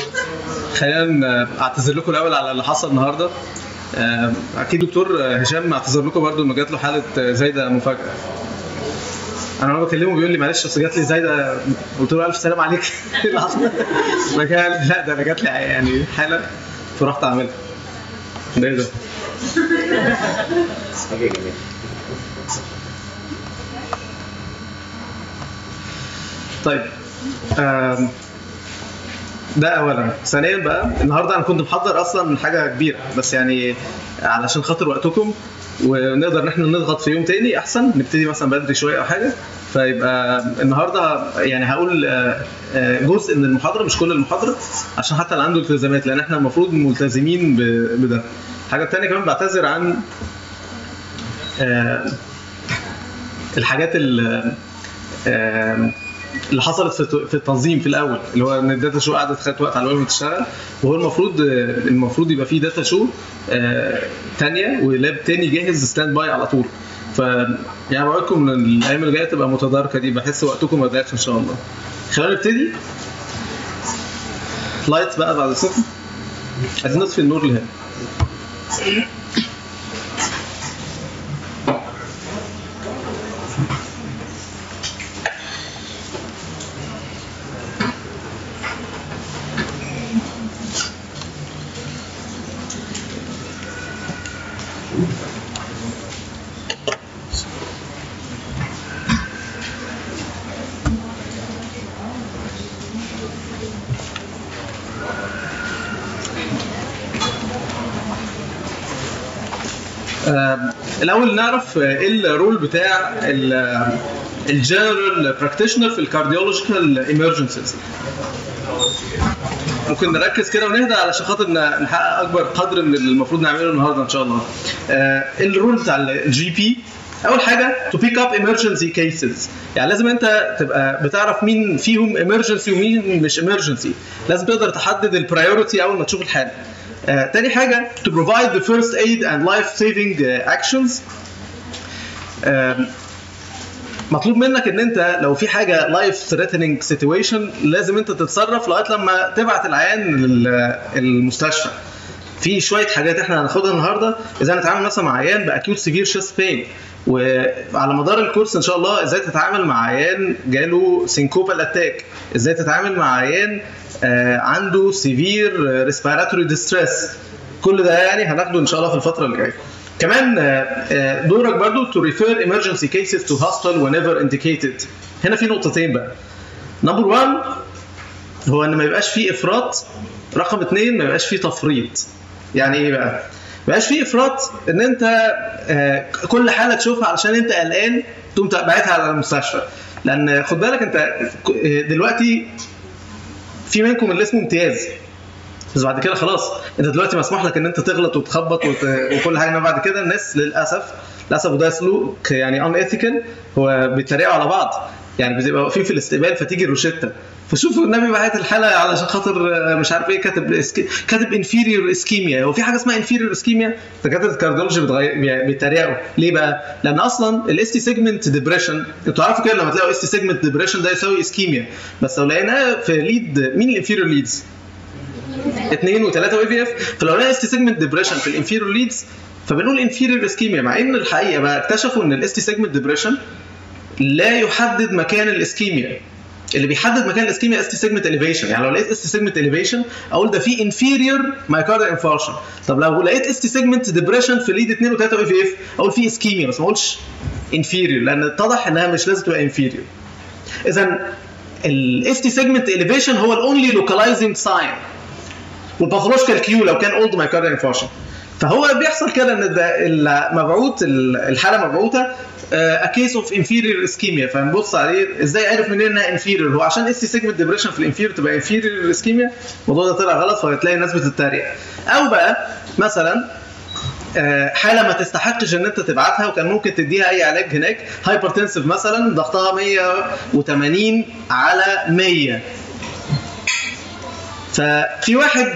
خلينا اعتذر لكم الاول على اللي حصل النهارده آه، اكيد دكتور هشام اعتذر لكم برضو انه جات له حاله زايده مفاجاه انا وانا بكلمه بيقول لي معلش اصل جات لي زايده قلت له الف سلام عليك ايه اللي حصل؟ بعد كده قال لي لا ده انا جات لي يعني حاله فرحت اعملها ده ايه ده؟ حاجه جميله طيب آم، ده اولا ثانيا بقى النهارده انا كنت محضر اصلا حاجه كبيره بس يعني علشان خاطر وقتكم ونقدر ان احنا نضغط في يوم تاني احسن نبتدي مثلا بدري شويه او حاجه فيبقى النهارده يعني هقول آه، آه، جزء من المحاضره مش كل المحاضره عشان حتى اللي عنده التزامات لان احنا المفروض ملتزمين ب- بده الحاجه الثانيه كمان بعتذر عن آه، الحاجات اللي آم، اللي حصلت في في التنظيم في الاول اللي هو ان الداتا شو قعدت خدت وقت على ما تشتغل وهو المفروض آه، المفروض يبقى فيه داتا شو آه، تانية ولاب تاني جاهز ستاند باي على طول ف يعني بوعدكم ان الايام اللي جايه تبقى متداركه دي بحس وقتكم ما يضيعش ان شاء الله خلينا نبتدي لايت بقى بعد الصبح عايزين نطفي النور اللي هنا آم، الاول نعرف آه، ايه الرول بتاع الجنرال براكتيشنر في الكارديولوجيكال ايمرجنسيز ممكن نركز كده ونهدى علشان خاطر ن- نحقق اكبر قدر من اللي المفروض نعمله النهارده ان شاء الله. آه، الرول بتاع الجي بي اول حاجه تو بيك اب emergency كيسز يعني لازم انت تبقى بتعرف مين فيهم emergency ومين مش emergency لازم تقدر تحدد البرايورتي اول ما تشوف الحاله آه، تاني حاجه to provide the first aid and life saving uh, actions آم، مطلوب منك ان انت لو في حاجه لايف ثريتنينج سيتويشن لازم انت تتصرف لغايه لما تبعت العيان للمستشفى في شويه حاجات احنا هناخدها النهارده ازاي نتعامل مثلا مع عيان باكيوت سيفير شيست بين وعلى مدار الكورس ان شاء الله ازاي تتعامل مع عيان جاله سينكوبال اتاك ازاي تتعامل مع عيان آه، عنده سيفير ريسبيراتوري ديستريس كل ده يعني هناخده ان شاء الله في الفتره اللي جايه كمان آه، آه، دورك برضو to refer emergency cases to hospital whenever indicated هنا في نقطتين بقى نمبر 1 هو ان ما يبقاش فيه افراط رقم اثنين ما يبقاش فيه تفريط يعني ايه بقى؟ ما يبقاش فيه افراط ان انت آه، كل حاله تشوفها علشان انت قلقان تقوم باعتها على المستشفى لان خد بالك انت ك- آه، دلوقتي في منكم اللي اسمه امتياز بس بعد كده خلاص انت دلوقتي مسموح لك ان انت تغلط وتخبط وت... وكل حاجه انما بعد كده الناس للاسف للاسف وده سلوك يعني ان ايثيكال هو بيتريقوا على بعض يعني بتبقى واقفين في الاستقبال فتيجي الروشته فشوفوا النبي بعت الحاله علشان خاطر آه، مش عارف ايه كاتب اسك... كاتب انفيريور اسكيميا هو في حاجه اسمها انفيريور اسكيميا دكاتره الكارديولوجي بتغير يعني بيتريقوا ليه بقى؟ لان اصلا الاس تي سيجمنت ديبريشن انتوا عارفوا كده لما تلاقوا اس تي سيجمنت ديبريشن ده يساوي اسكيميا بس لو لقيناه في ليد مين الانفيريور ليدز؟ اثنين وثلاثه واي في اف فلو لقينا اس تي سيجمنت ديبريشن في الانفيريور ليدز فبنقول انفيريور اسكيميا مع ان الحقيقه بقى اكتشفوا ان الاس تي سيجمنت ديبريشن لا يحدد مكان الاسكيميا اللي بيحدد مكان الاسكيميا اس تي سيجمنت اليفيشن يعني لو لقيت اس تي سيجمنت اليفيشن اقول ده في انفيريور مايكارديال انفارشن طب لو لقيت اس تي سيجمنت ديبريشن في ليد 2 و3 واي في اف اقول في اسكيميا بس ما اقولش انفيريور لان اتضح انها مش لازم تبقى انفيريور اذا الاس تي سيجمنت اليفيشن هو الاونلي لوكاليزنج ساين والباثولوجيكال كيو لو كان اولد مايكارديال انفارشن فهو بيحصل كده ان ده المبعوث الحاله مبعوثه ا كيس اوف انفيريور اسكيميا فنبص عليه ازاي عرف منين انها انفيريور هو عشان اس سيجمنت ديبريشن في الانفيريور تبقى انفيريور اسكيميا الموضوع ده طلع غلط فهتلاقي الناس بتتريق او بقى مثلا آه، حاله ما تستحقش ان انت تبعتها وكان ممكن تديها اي علاج هناك هايبرتنسيف مثلا ضغطها 180 على 100 ففي واحد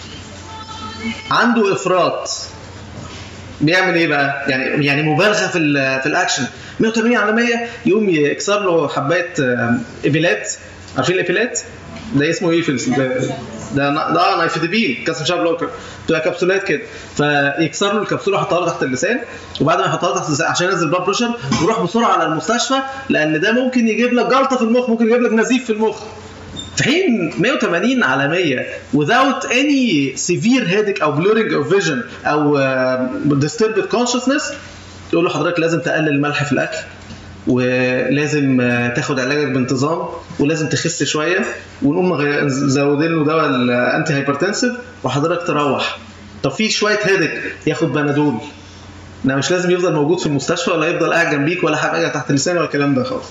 عنده افراط بيعمل ايه بقى؟ يعني يعني مبالغه في ال في الاكشن 180 على 100 يقوم يكسر له حبايه آه، ابيلات عارفين الابيلات؟ ده اسمه ايه في الس- ده ده نا- ده نايفيدبين كالسيوم شانل بلوكر بتبقى كبسولات كده فيكسر له الكبسوله يحطها له تحت اللسان وبعد ما يحطها له تحت اللسان عشان ينزل بلاد بريشر يروح بسرعه على المستشفى لان ده ممكن يجيب لك جلطه في المخ ممكن يجيب لك نزيف في المخ في حين 180 على 100 without any severe headache او blurring of vision او uh, disturbed consciousness يقول له حضرتك لازم تقلل الملح في الاكل ولازم آه، تاخد علاجك بانتظام ولازم تخس شويه ونقوم مغ- زودين له دواء الانتي هايبرتنسيف وحضرتك تروح طب في شويه هيدك ياخد بنادول لا مش لازم يفضل موجود في المستشفى ولا يفضل قاعد جنبيك ولا حاجه تحت لسانه ولا الكلام ده خالص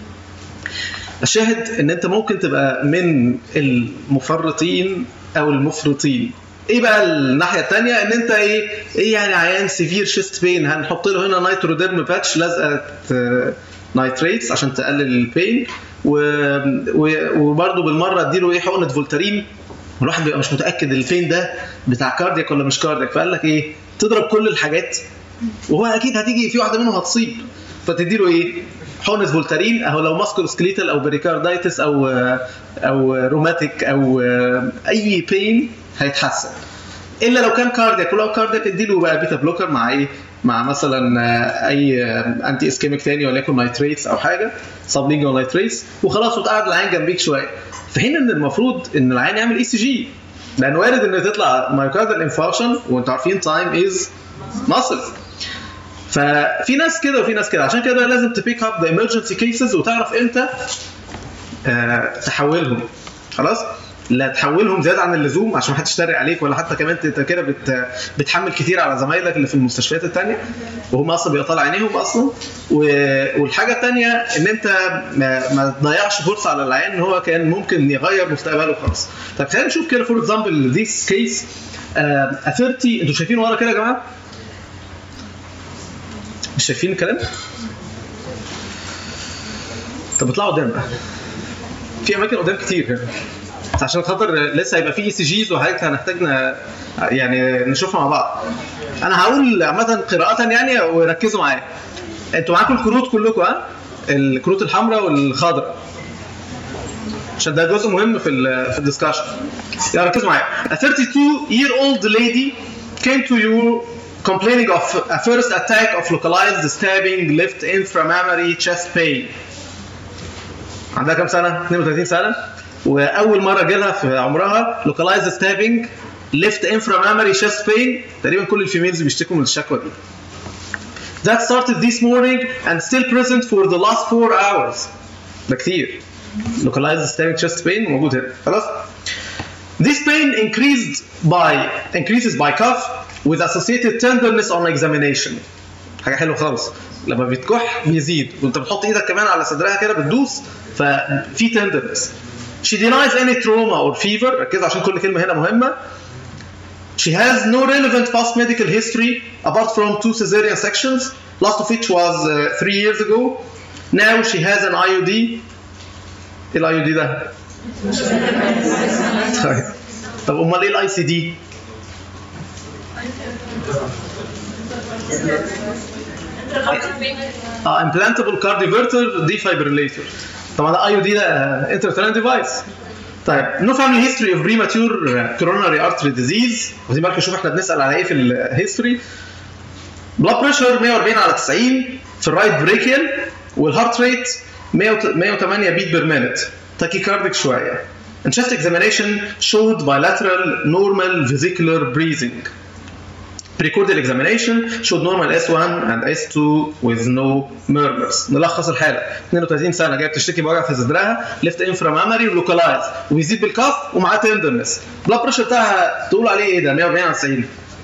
الشاهد ان انت ممكن تبقى من المفرطين او المفرطين ايه بقى الناحيه الثانيه ان انت ايه ايه يعني عيان سيفير شيست بين هنحط له هنا نايتروديرم باتش لازقه نايتريتس عشان تقلل البين و... و... وبرده بالمره اديله ايه حقنه فولتارين الواحد بيبقى مش متاكد الفين ده بتاع كاردياك ولا مش كاردياك فقال لك ايه تضرب كل الحاجات وهو اكيد هتيجي في واحده منهم هتصيب فتدي له ايه حقنه فولتارين اهو لو ماسكولو سكليتال او بريكاردايتس او او روماتيك او اي بين هيتحسن الا لو كان كاردياك ولو كاردياك اديله بقى بيتا بلوكر مع ايه مع مثلا اي انتي اسكيميك تاني وليكن نايتريتس او حاجه سبلينجوال نايتريتس وخلاص وتقعد العين جنبيك شويه في حين ان المفروض ان العين يعمل اي سي جي لان وارد ان تطلع مايوكاردال انفاركشن وانتوا عارفين تايم از ماسل ففي ناس كده وفي ناس كده عشان كده لازم تبيك اب ذا ايمرجنسي كيسز وتعرف امتى آه تحولهم خلاص لا تحولهم زياده عن اللزوم عشان محدش يتريق عليك ولا حتى كمان انت كده بت بتحمل كتير على زمايلك اللي في المستشفيات الثانيه وهم اصلا بيقطعوا عينيهم اصلا و... والحاجه الثانيه ان انت ما, ما تضيعش فرصه على العيان ان هو كان ممكن يغير مستقبله خالص طب خلينا نشوف كده فور اكزامبل ذيس كيس 30 انتوا شايفين ورا كده يا جماعه مش شايفين الكلام؟ طب اطلعوا قدام بقى في اماكن قدام كتير هنا عشان خاطر لسه هيبقى في اي سي جيز وحاجات هنحتاج ن- يعني نشوفها مع بعض انا هقول عامه قراءه يعني وركزوا معايا انتوا معاكم الكروت كلكم ها الكروت الحمراء والخضراء عشان ده جزء مهم في ال في الدسكشن يعني ركزوا معايا a 32 year old lady came to you complaining of a first attack of localized stabbing left inframammary chest pain عندها كام سنه 32 سنه واول مره جالها في عمرها localized stabbing left inframammary chest pain تقريبا كل الفيميلز بيشتكوا من الشكوى دي That started this morning and still present for the last four hours. ده كتير. Localized stabbing chest pain موجود هنا. خلاص؟ This pain increased by increases by cough with associated tenderness on examination. حاجة حلوة خالص. لما بتكح بيزيد وانت بتحط ايدك كمان على صدرها كده بتدوس ففي tenderness. She denies any trauma or fever ركزوا عشان كل كلمة هنا مهمة. She has no relevant past medical history apart from two cesarean sections, last of which was uh, three years ago. Now she has an IUD. ايه الاي دي ده؟ طيب طب امال ايه الاي سي دي؟ اه امبلانتبل كارديفيرتر ديفايبريليتور طبعا ده اي يو دي ده انترتران ديفايس طيب نو فاميلي هيستوري اوف بريماتور كوروناري ارتري ديزيز واخدين بالكم شوف احنا بنسال على ايه في الهيستوري بلاد بريشر 140 على 90 في الرايت بريكيال والهارت ريت 108 بيت بير مينت تاكيكارديك شويه And chest examination showed bilateral normal vesicular breathing. Precordial examination showed normal S1 and S2 with no murmurs. نلخص الحالة 32 سنة جاية بتشتكي بوجع في صدرها left inframammary ولوكالايز وبيزيد بالكف ومعاه تندرنس. بلاد بريشر بتاعها تقول عليه ايه ده 140 على 90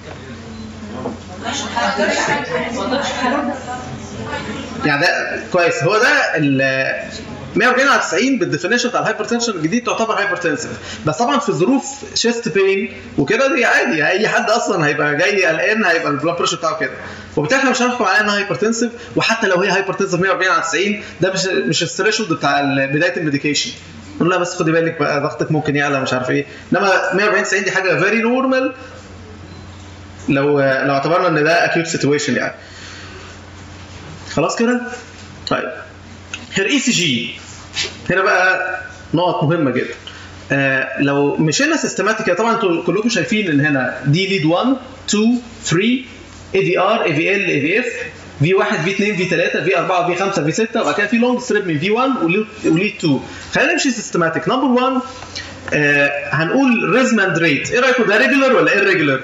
يعني ده كويس هو ده ال 140 على 90 بالديفينيشن بتاع الهايبرتنشن الجديد تعتبر هايبرتنسيف بس طبعا في ظروف شيست بين وكده دي عادي اي حد اصلا هيبقى جاي قلقان هيبقى البلاد بريشر بتاعه كده وبالتالي احنا مش هنحكم عليها انها هايبرتنسيف وحتى لو هي هايبرتنسيف 140 على 90 ده مش مش الثريشولد بتاع بدايه الميديكيشن نقول لها بس خدي بالك بقى ضغطك ممكن يعلى مش عارف ايه انما 140 90 دي حاجه فيري نورمال لو لو اعتبرنا ان ده اكيوت سيتويشن يعني خلاص كده طيب هير اي سي جي هنا بقى نقط مهمه جدا آه لو مشينا سيستماتيك طبعا انتوا كلكم شايفين ان هنا دي ليد 1 2 3 اي في ار اي في ال اي في اف في 1 في 2 في 3 في 4 في 5 في 6 وبعد كده في لونج ستريب من في 1 وليد 2 خلينا نمشي سيستماتيك نمبر 1 آه هنقول ريزماند ريت ايه رايكم ده ريجولر ولا ايريجولر؟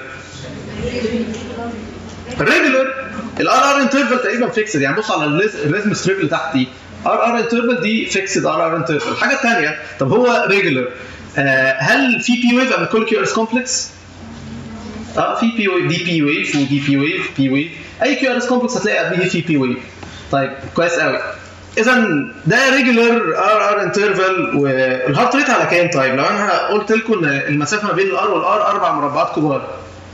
ريجولر الار ار انترفال تقريبا فيكسد يعني بص على الريزم ستريب اللي تحت دي ار ار انترفال دي فيكسد ار ار انترفال الحاجه الثانيه طب هو ريجولر آه هل في بي ويف قبل كل كيو ار اس كومبلكس؟ اه في بي ويف دي بي ويف ودي بي ويف بي ويف اي كيو ار اس كومبلكس هتلاقي قبليه في بي ويف طيب كويس قوي اذا ده ريجولر ار ار انترفال والهارت ريت على كام طيب لو انا قلت لكم ان المسافه ما بين الار والار اربع مربعات كبار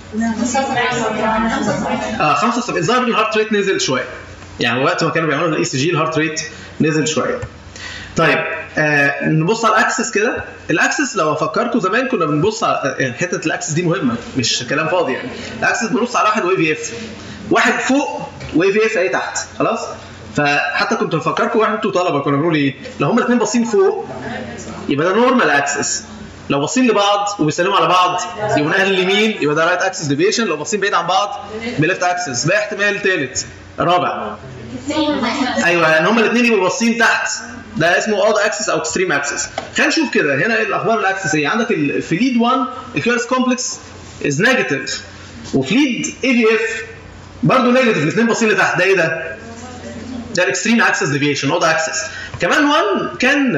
اه 75 الظاهر ان الهارت ريت نزل شويه يعني وقت ما كانوا بيعملوا الاي سي جي الهارت ريت نزل شويه طيب آه نبص على الاكسس كده الاكسس لو افكركم زمان كنا بنبص على حته الاكسس دي مهمه مش كلام فاضي يعني الاكسس بنبص على واحد واي في اف واحد فوق واي في اف اي تحت خلاص فحتى كنت بفكركم واحد انتوا طلبه كنا بنقول ايه لو هما الاثنين باصين فوق يبقى ده نورمال اكسس لو باصين لبعض وبيسلموا على بعض يبقى اهل اليمين يبقى ده رايت اكسس ديفيشن لو باصين بعيد عن بعض بليفت اكسس بقى احتمال ثالث رابع ايوه يعني هما الاثنين يبقوا باصين تحت ده اسمه اود اكسس او اكستريم اكسس خلينا نشوف كده هنا الاخبار الاكسس ايه عندك في ليد 1 الكيورس كومبلكس از نيجاتيف وفي ليد اي في اف برضه نيجاتيف الاثنين باصين لتحت ده ايه ده؟ ده الاكستريم اكسس ديفيشن اود اكسس كمان 1 كان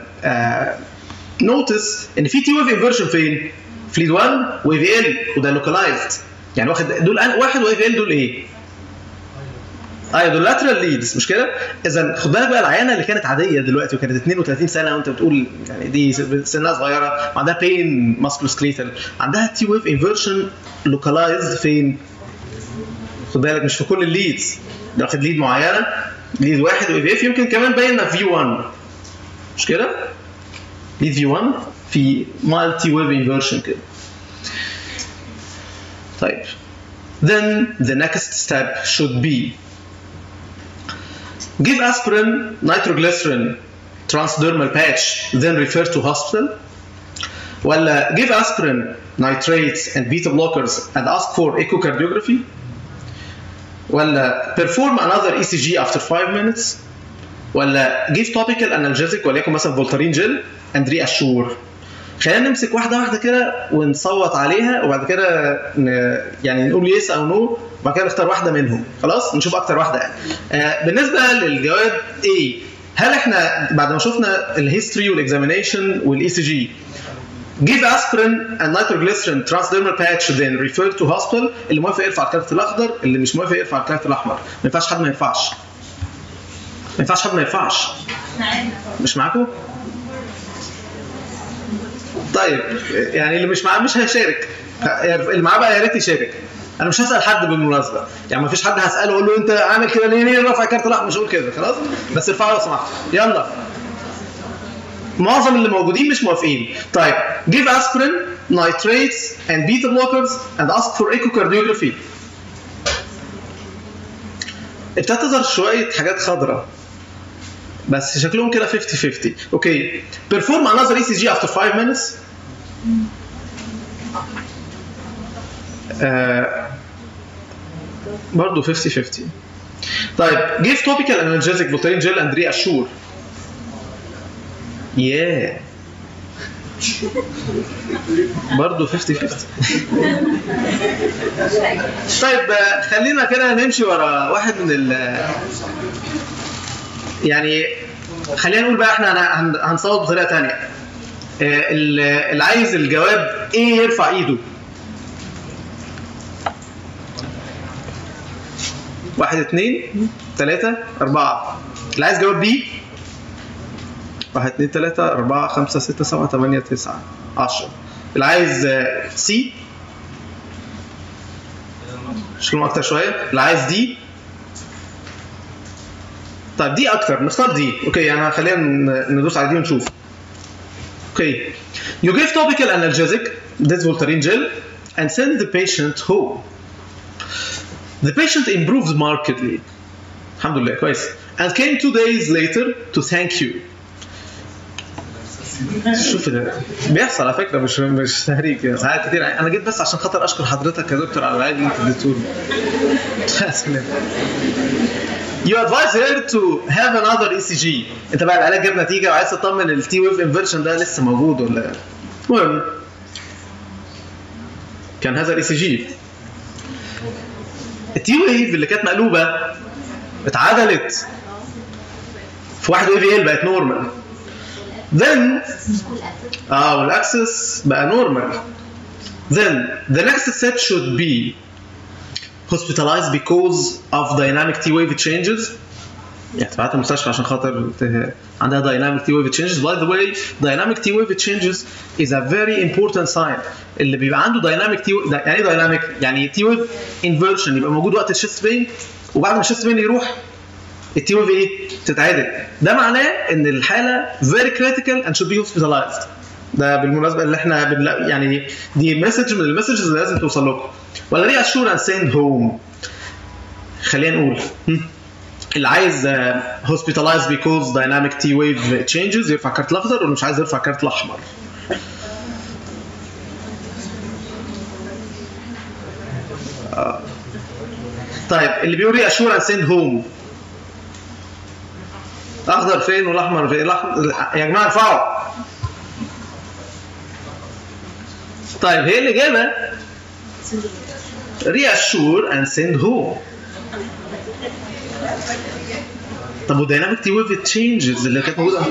نوتس ان في تي ويف انفرشن فين؟ في ليد 1 واي في ال وده لوكالايزد يعني واخد دول واحد واي في ال دول ايه؟ ايوه دول لاترال ليدز مش كده؟ اذا خد بالك بقى العيانه اللي كانت عاديه دلوقتي وكانت 32 سنه وانت بتقول يعني دي سنها صغيره وعندها بين ماسكولوسكليتال عندها تي ويف انفرشن لوكالايزد فين؟ خد بالك مش في كل الليدز ده واخد ليد معينه ليد واحد واي في اف يمكن كمان باين في 1 مش كده؟ ليد في 1 في مالتي ويف انفرشن كده طيب then the next step should be give aspirin nitroglycerin transdermal patch then refer to hospital ولا give aspirin nitrates and beta blockers and ask for echocardiography ولا perform another ECG after 5 minutes ولا give topical analgesic وليكن مثلا فولتارين جل and reassure خلينا نمسك واحده واحده كده ونصوت عليها وبعد كده ن... يعني نقول يس او نو وبعد كده نختار واحده منهم خلاص نشوف اكتر واحده يعني آه بالنسبه للجواب ايه هل احنا بعد ما شفنا الهيستوري والاكزامينيشن والاي سي جي give aspirin and nitroglycerin transdermal patch then refer to hospital اللي موافق يرفع الكارت الاخضر اللي مش موافق يرفع الكارت الاحمر ما ينفعش حد ما يرفعش ما ينفعش حد ما يرفعش مش معاكم؟ طيب يعني اللي مش معاه مش هيشارك اللي معاه بقى يا ريت يشارك انا مش هسال حد بالمناسبه يعني ما فيش حد هساله اقول له انت عامل كده ليه ليه رافع كارت الاحمر مش هقول كده خلاص بس ارفعه لو سمحت يلا معظم اللي موجودين مش موافقين طيب give aspirin nitrates and beta blockers and ask for echocardiography ابتدت تظهر شويه حاجات خضراء بس شكلهم كده 50 50 اوكي perform another ECG after 5 minutes آه برضه 50 50 طيب give topical analgesic Voltaren gel and reassure yeah برضه 50 50 طيب خلينا كده نمشي ورا واحد من ال يعني خلينا نقول بقى احنا هنصوت بطريقه ثانيه اللي عايز الجواب ايه يرفع ايده واحد اثنين ثلاثة أربعة اللي عايز جواب بي واحد اثنين ثلاثة أربعة خمسة ستة سبعة ثمانية تسعة عشرة اللي عايز سي شكلهم أكتر شوية اللي عايز دي طيب دي اكتر نختار دي اوكي يعني خلينا ندوس على دي ونشوف اوكي you give topical analgesic this Voltaren gel and send the patient home the patient improved markedly الحمد لله كويس and came two days later to thank you شوف ده بيحصل على فكره مش مش تهريج يعني ساعات كتير انا جيت بس عشان خاطر اشكر حضرتك يا دكتور على العلاج اللي انت اديته لي سلام You advise her to have another ECG. انت بقى العلاج جاب نتيجه وعايز تطمن التي ويف انفرشن ده لسه موجود ولا المهم كان هذا الاي سي جي التي ويف اللي كانت مقلوبه اتعدلت في واحد اي في ال بقت نورمال then اه والاكسس بقى نورمال then the next step should be hospitalized because of dynamic T wave changes يعني تبعت المستشفى عشان خاطر ت- عندها dynamic T wave changes by the way dynamic T wave changes is a very important sign اللي بيبقى عنده dynamic T wave يعني ايه dynamic يعني T wave inversion يبقى موجود وقت الشيست بين وبعد ما الشيست بين يروح التي ويف ايه تتعدل ده معناه ان الحاله very critical and should be hospitalized ده بالمناسبه اللي احنا بنلا... يعني دي مسج من المسجز اللي لازم توصل لكم ولا ليه اشور and send home خلينا نقول هم؟ اللي عايز هوسبيتالايز بيكوز دايناميك تي ويف تشينجز يرفع كارت الاخضر واللي مش عايز يرفع كارت الاحمر آه. طيب اللي بيقول لي اشور and send home اخضر فين والاحمر فين الأحمر... يا جماعه ارفعوا طيب هي الاجابه reassure and send home طب وديناميك تي ويف تشينجز اللي كانت موجوده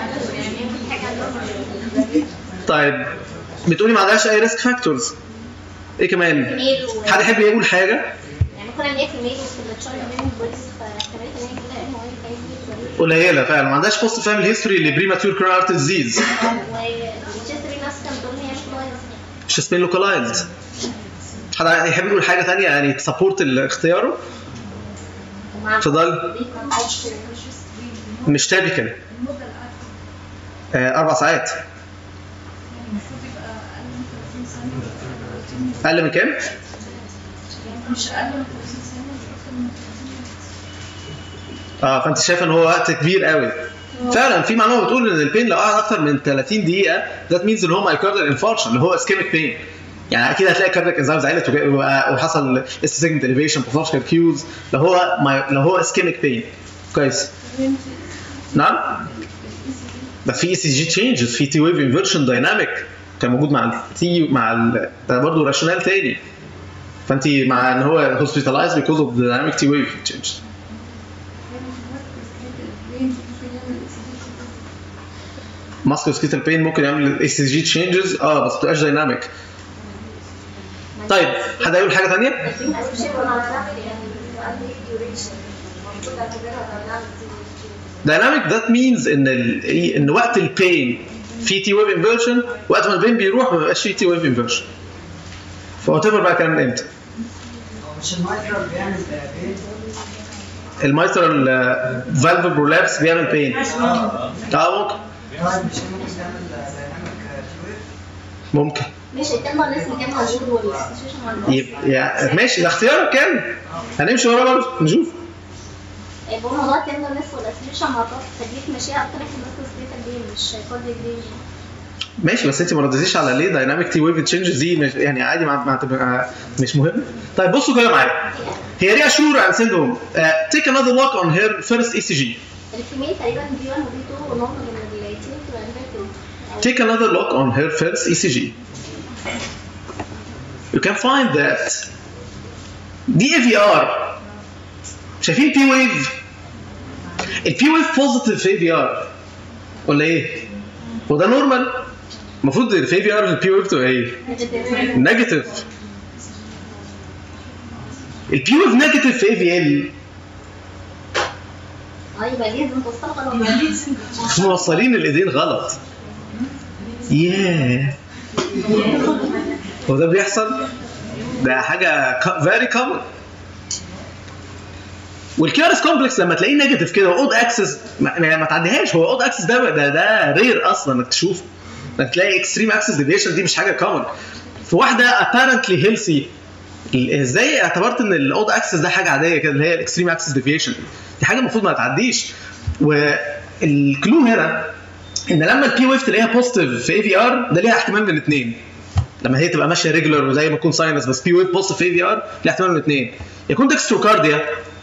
طيب بتقولي ما عندهاش اي ريسك فاكتورز ايه كمان ميل و... حد يحب يقول حاجه يعني ممكن ان هي في الميل وفي التشايلد بين بوليس فاحتماليه ان هي كده ان هو يبقى قليله فعلا ما عندهاش بوست فاميلي هيستوري لبريماتور كورونال ارتري ديزيز والجسري ناس كان بتقول ان هي شويه مش سبين لوكالايزد حد يحب يقول حاجه ثانيه يعني تسبورت اختياره ومع اتفضل مش تابكن آه اربع ساعات المفروض يبقى اقل اقل من 30 سنه من كام؟ مش اقل من 30 سنه مش اكتر من 30 سنه اه فانت شايف ان هو وقت كبير قوي فعلا في معلومه بتقول ان البين لو قعد اكتر من 30 دقيقه ذات مينز ان هو مايكاردال انفارشن اللي هو اسكيميك بين يعني اكيد هتلاقي كاردياك انزايمز عالت وجا- وحصل اس سيجمنت اليفيشن باثولوجيكال كيوز لو هو ما لو هو اسكيميك بين كويس نعم ده في اي سي جي تشينجز في تي ويف انفرشن دايناميك كان موجود مع التي مع ال... ده برضه راشونال تاني فانت مع ان هو هوسبيتالايز بيكوز اوف دايناميك تي ويف تشينجز ماسكو سكيتال بين ممكن يعمل اي سي جي تشينجز اه بس ما تبقاش دايناميك طيب حد هيقول حاجه ثانيه؟ دايناميك ذات مينز ان ال... إيه؟ ان وقت البين في تي ويف انفرشن وقت ما البين بيروح ما بيبقاش في تي ويف انفرشن فوات ايفر بقى كان امتى هو مش المايكرو بيعمل بين المايترال فالف برولابس بيعمل بين اه ممكن طيب مش ممكن تعمل دايناميك تي ويف ممكن ماشي التمبر ناس اللي كان موجود والسيتويشن يبقى يعني ماشي ده اختيارك كان هنمشي ورا برضه نشوف يبقى موضوع التمبر ناس والاسيتويشن مع بعض تديك ماشيه اكتر في الناس ستيتال دي مش كارديك دي ماشي بس انت ما رديتيش على ليه دايناميك تي ويف تشينجز دي مش يعني عادي ما ما تبقى مش مهم طيب بصوا كده معايا هي ريا شور اند سيندروم تيك انذر لوك اون هير فيرست اي سي جي الكمية تقريبا بي 1 وبي 2 ونورمال من الاثنين بتبقى انفيرتد take another look on her first ECG. You can find that دي AVR شايفين بي ويف البي ويف بوزيتيف في AVR ولا ايه؟ هو ده نورمال؟ المفروض في AVR البي ويف تبقى ايه؟ نيجاتيف البي ويف نيجاتيف في AVL اه يبقى ليه متوصله غلط يبقى ليه سنجل موصلين الايدين غلط ياه هو ده بيحصل ده حاجه فيري كومن والكيورس كومبلكس لما تلاقيه نيجاتيف كده واود اكسس ما, ما ما تعديهاش هو اود اكسس ده ده ده رير اصلا انك تشوفه انك تلاقي اكستريم اكسس ديفيشن دي مش حاجه كومن في واحده ابارنتلي هيلثي ازاي اعتبرت ان الاود اكسس ده حاجه عاديه كده اللي هي الاكستريم اكسس ديفيشن دي حاجه المفروض ما تعديش والكلو هنا ان لما البي ويف تلاقيها بوزيتيف في اي في ار ده ليها احتمال من اثنين لما هي تبقى ماشيه ريجولار وزي ما تكون ساينس بس بي ويف بوزيتيف في اي في ار ليها احتمال من اثنين يكون ديكستروكارديا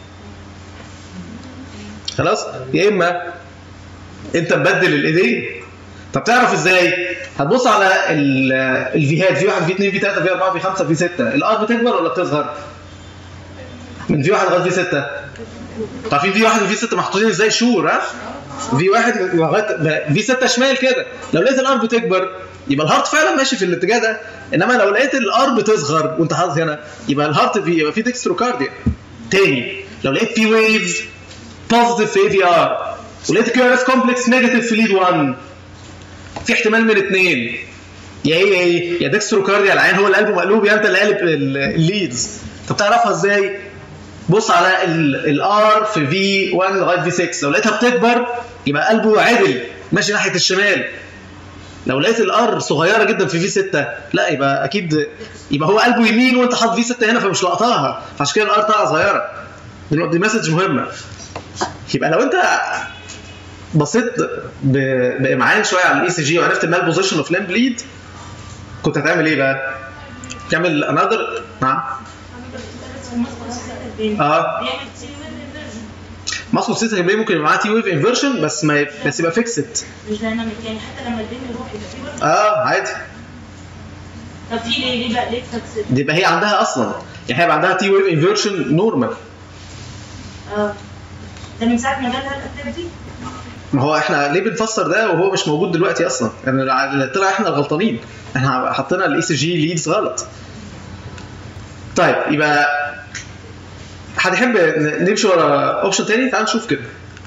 خلاص يا اما انت مبدل الايدين طب تعرف ازاي؟ هتبص على ال- الفيهات في 1 في 2 في 3 في 4 في 5 في 6 الار بتكبر ولا بتصغر؟ من في 1 لغايه في 6 عارفين في 1 وفي 6 محطوطين ازاي شور ها؟ في 1 لغايه في 6 شمال كده لو لقيت الار بتكبر يبقى الهارت فعلا ماشي في الاتجاه ده انما لو لقيت الار بتصغر وانت حاطط هنا يبقى الهارت في يبقى في ديكستروكارديا تاني لو لقيت بي ويف بوزيتيف في اي في ار ولقيت كيو ار اس كومبلكس نيجاتيف في ليد 1 في احتمال من اثنين يا ايه يا ايه يا ديكستروكارديا العين هو اللي قلبه مقلوب يا انت اللي قالب ال- الليدز طب تعرفها ازاي؟ بص على الار في في 1 لغايه في 6 لو لقيتها بتكبر يبقى قلبه عدل ماشي ناحيه الشمال لو لقيت الار صغيره جدا في في 6 لا يبقى اكيد يبقى هو قلبه يمين وانت حاطط في 6 هنا فمش لقطاها فعشان كده الار طالعه صغيره دي دي مسج مهمه يبقى لو انت بصيت ب- بامعان شويه على الاي سي جي وعرفت المال بوزيشن اوف لام بليد كنت هتعمل ايه بقى؟ تعمل انذر نعم اه بيعمل تي ويف انفيرجن ماسكو سيستم ممكن يبقى معاه تي ويف انفرشن بس ما يب- بس يبقى فيكسد مش دايناميك يعني حتى لما البين يروح يبقى في ويف اه عادي طب دي ليه ليه بقى ليه فاكسد؟ دي يبقى هي عندها اصلا يعني هيبقى عندها تي ويف انفرشن نورمال اه ده من ساعه ما جالها الاكتيفيتي ما هو احنا ليه بنفسر ده وهو مش موجود دلوقتي اصلا يعني اللي طلع احنا الغلطانين احنا حطينا الاي سي جي ليدز غلط طيب يبقى حد يحب ن- نمشي ورا اوبشن تاني تعال نشوف كده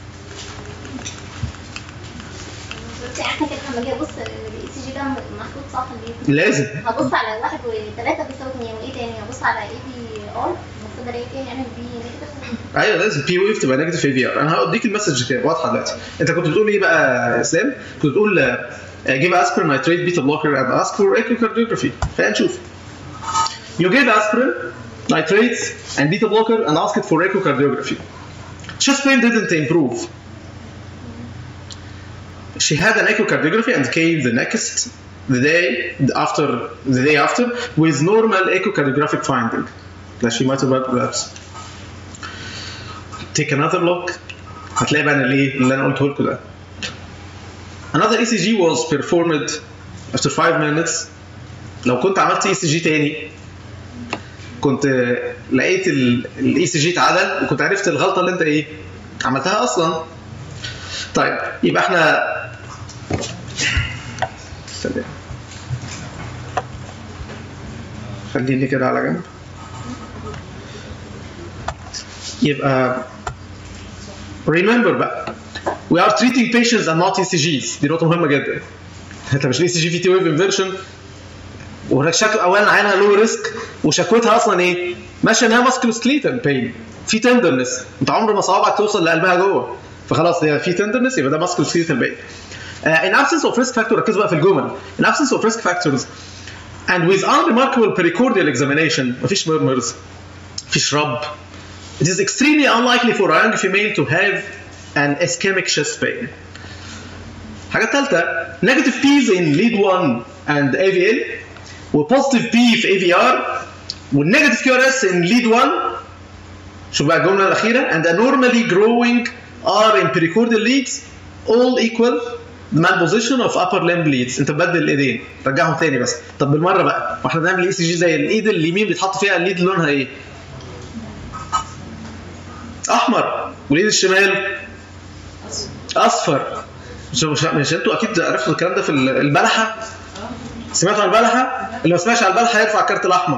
بس يعني احنا كده لما اجي ابص الاي سي جي ده محطوط صح ليه؟ لازم هبص على واحد وثلاثة بيساوي اثنين وايه تاني؟ هبص على اي بي ار المفروض الاقي تاني يعمل بي نيجاتيف ايوه لازم بي ويف تبقى نيجاتيف اي في ار انا هوديك المسج كده واضحه دلوقتي انت كنت بتقول ايه بقى يا اسلام؟ كنت بتقول جيب اسبرين نايتريت بيتا بلوكر and ask for echocardiography خلينا نشوف You gave aspirin, nitrates, and beta blocker and asked for echocardiography. Chest pain didn't improve. She had an echocardiography and came the next the day after the day after with normal echocardiographic finding that she might have had relapse. Take another look. هتلاقي بقى اللي اللي انا قلته لكم ده. Another ECG was performed after 5 minutes. لو كنت عملت اي سي جي تاني كنت لقيت الاي سي جي اتعدل وكنت عرفت الغلطه اللي انت ايه عملتها اصلا طيب يبقى احنا تمام. خليني كده على جنب يبقى remember بقى we are treating patients and not ECGs دي نقطة مهمة جدا انت مش الاي سي جي في تي ويف انفيرشن وشكل اولا عينها لو ريسك وشكوتها اصلا ايه؟ ماشيه انها ماسكلو سكليتال بين في تندرنس انت عمر ما صوابعك توصل لقلبها جوه فخلاص هي في تندرنس يبقى ده ماسكلو سكليتال بين in absence of risk factor ركزوا بقى في الجمل in absence of risk factors and with unremarkable pericardial examination مفيش murmurs مفيش رب it is extremely unlikely for a young female to have an ischemic chest pain حاجة الثالثة negative P's in lead 1 and AVL وبوزيتيف P في AVR والنيجاتيف كيو ار اس in lead 1 شوف بقى الجملة الأخيرة and a normally growing R in pericardial leads all equal the malposition of upper limb leads انت بدل الايدين رجعهم تاني بس طب بالمره بقى واحنا بنعمل اي سي جي زي الايد اليمين بيتحط فيها الليد لونها ايه؟ احمر والايد الشمال اصفر مش مش, مش انتوا اكيد عرفتوا الكلام ده في البلحه سمعتوا عن البلحه اللي ما سمعش عن البلحه يرفع الكارت الاحمر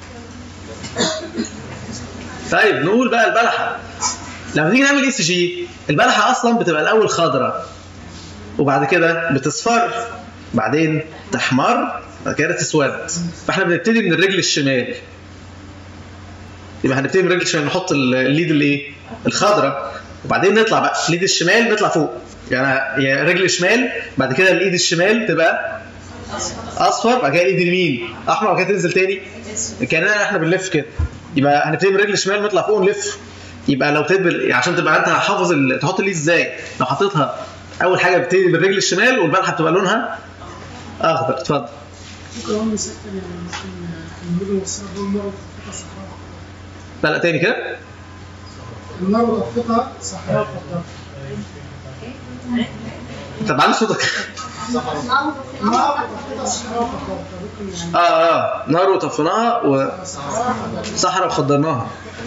طيب نقول بقى البلحه لما نيجي نعمل اي سي جي البلحه اصلا بتبقى الاول خضراء وبعد كده بتصفر بعدين تحمر بعد كده تسود فاحنا بنبتدي من الرجل الشمال يبقى هنبتدي من الرجل الشمال نحط الليد الايه الخضراء وبعدين نطلع بقى الليد الشمال نطلع فوق يعني يا رجل شمال بعد كده الايد الشمال تبقى اصفر بعد كده الايد اليمين احمر بعد كده تنزل تاني كاننا احنا بنلف كده يبقى هنبتدي من رجل الشمال نطلع فوق ونلف يبقى لو تدبل عشان تبقى انت حافظ ال... تحط الليد ازاي لو حطيتها اول حاجه بتبتدي بالرجل الشمال والبلحه بتبقى لونها اخضر اتفضل ممكن اقول مثال تاني يعني مثلا المدن والصحراء دول نار وتخطيطها صحراء لا لا تاني كده النار وتخطيطها صحراء خطاطة طب علي صوتك النار وتخطيطها صحراء خطاطة ممكن يعني اه اه نار وطفيناها صحراء خطاطة وصحراء وخضرناها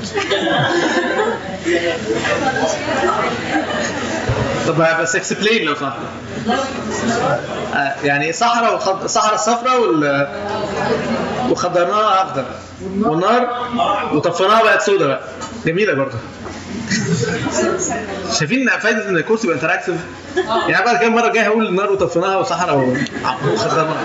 طب بس اكسبلين لو سمحت آه يعني صحراء وخض... صحراء الصفراء وال وخضرناها اخضر والنار وطفيناها بقت سوداء بقى جميله برضه شايفين فايده ان الكورس يبقى انتراكتيف يعني بعد كده المره الجايه هقول النار وطفيناها وصحراء و- وخضرناها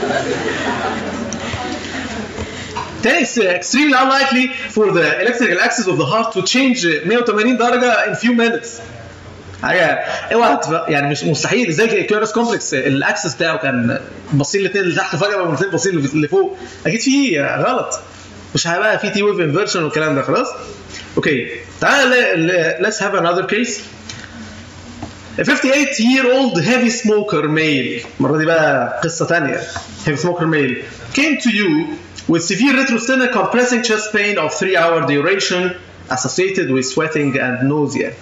تاني it's extremely unlikely for the electrical axis of the heart to change 180 درجة in few minutes. حاجة اوعى تف- يعني مش مستحيل ازاي الكيورس كومبلكس الاكسس بتاعه كان باصين الاثنين اللي تحت فجأة بقوا الاثنين باصين اللي فوق اكيد في غلط مش هيبقى في تي ويف انفرشن والكلام ده خلاص؟ اوكي تعالى let's have another case A 58 year old heavy smoker male المرة دي بقى قصة تانية heavy smoker male came to you with severe retrosternal compressing chest pain of 3 hour duration associated with sweating and nausea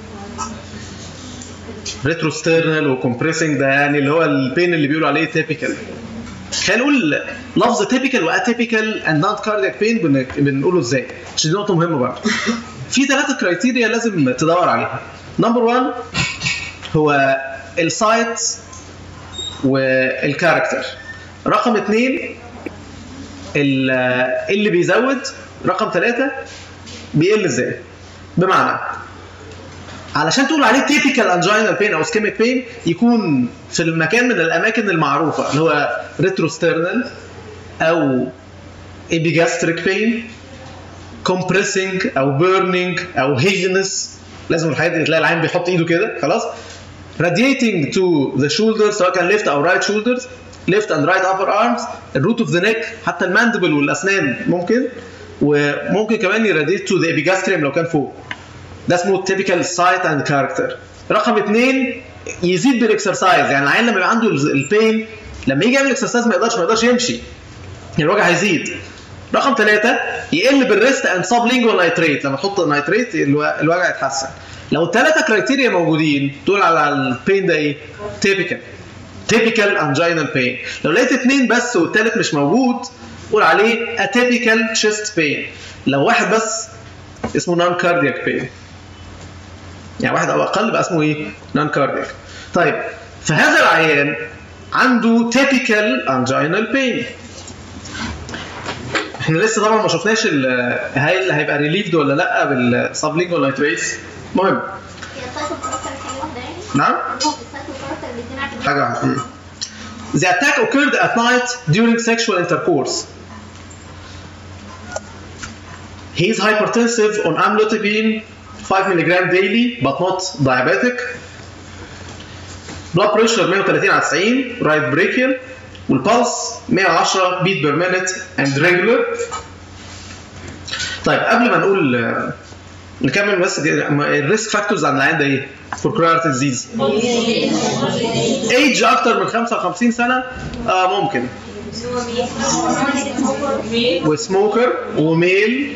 retrosternal وcompressing ده يعني اللي هو البين اللي بيقولوا عليه typical خلينا نقول لفظ typical واتيبيكال and non cardiac pain بن- بنقوله ازاي عشان دي نقطة مهمة برضه في ثلاثة كرايتيريا لازم تدور عليها نمبر 1 هو السايت والكاركتر رقم اثنين ال- اللي بيزود رقم ثلاثة بيقل ازاي بمعنى علشان تقول عليه تيبيكال انجينال بين او اسكيميك بين يكون في المكان من الاماكن المعروفه اللي هو ريتروسترنال او epigastric بين compressing او burning او heaviness لازم الحاجات دي تلاقي العين بيحط ايده كده خلاص radiating to the shoulders سواء كان left او right shoulders left and right upper arms الروت اوف ذا neck حتى الماندبل والاسنان ممكن وممكن كمان يراديت to the epigastrium لو كان فوق ده اسمه typical site and character رقم اثنين يزيد بالاكسرسايز يعني العين لما يبقى عنده البين لما يجي يعمل اكسرسايز ما يقدرش ما يقدرش يمشي يعني الوجع هيزيد رقم ثلاثة يقل بالريست اند سب لينجوال نايتريت لما تحط نايتريت الو- الوجع يتحسن لو الثلاثة كرايتيريا موجودين تقول على البين ده ايه؟ تيبيكال تيبيكال انجينال بين لو لقيت اثنين بس والثالث مش موجود قول عليه اتيبيكال تشيست بين لو واحد بس اسمه نون كاردياك بين يعني واحد او اقل بقى اسمه ايه؟ نون كاردياك طيب فهذا العيان عنده typical anginal pain احنا لسه طبعا ما شفناش ال- هل هيبقى ريليفد ولا لا بالسبلينجوال نايتريتس المهم هي السايكو كاركتر حاجه واحده يعني نعم هو السايكو كاركتر الاثنين عارفين حاجه واحده مم. The attack occurred at night during sexual intercourse. He is hypertensive on amlodipine 5 mg daily but not diabetic. Blood pressure 130 على 90 right brachial والبلس 110 beat per minute and regular. طيب قبل ما نقول آه، نكمل بس الريسك فاكتورز عند العيان ده ايه؟ for coronary disease. ايج اكتر من 55 سنه آه ممكن وسموكر وميل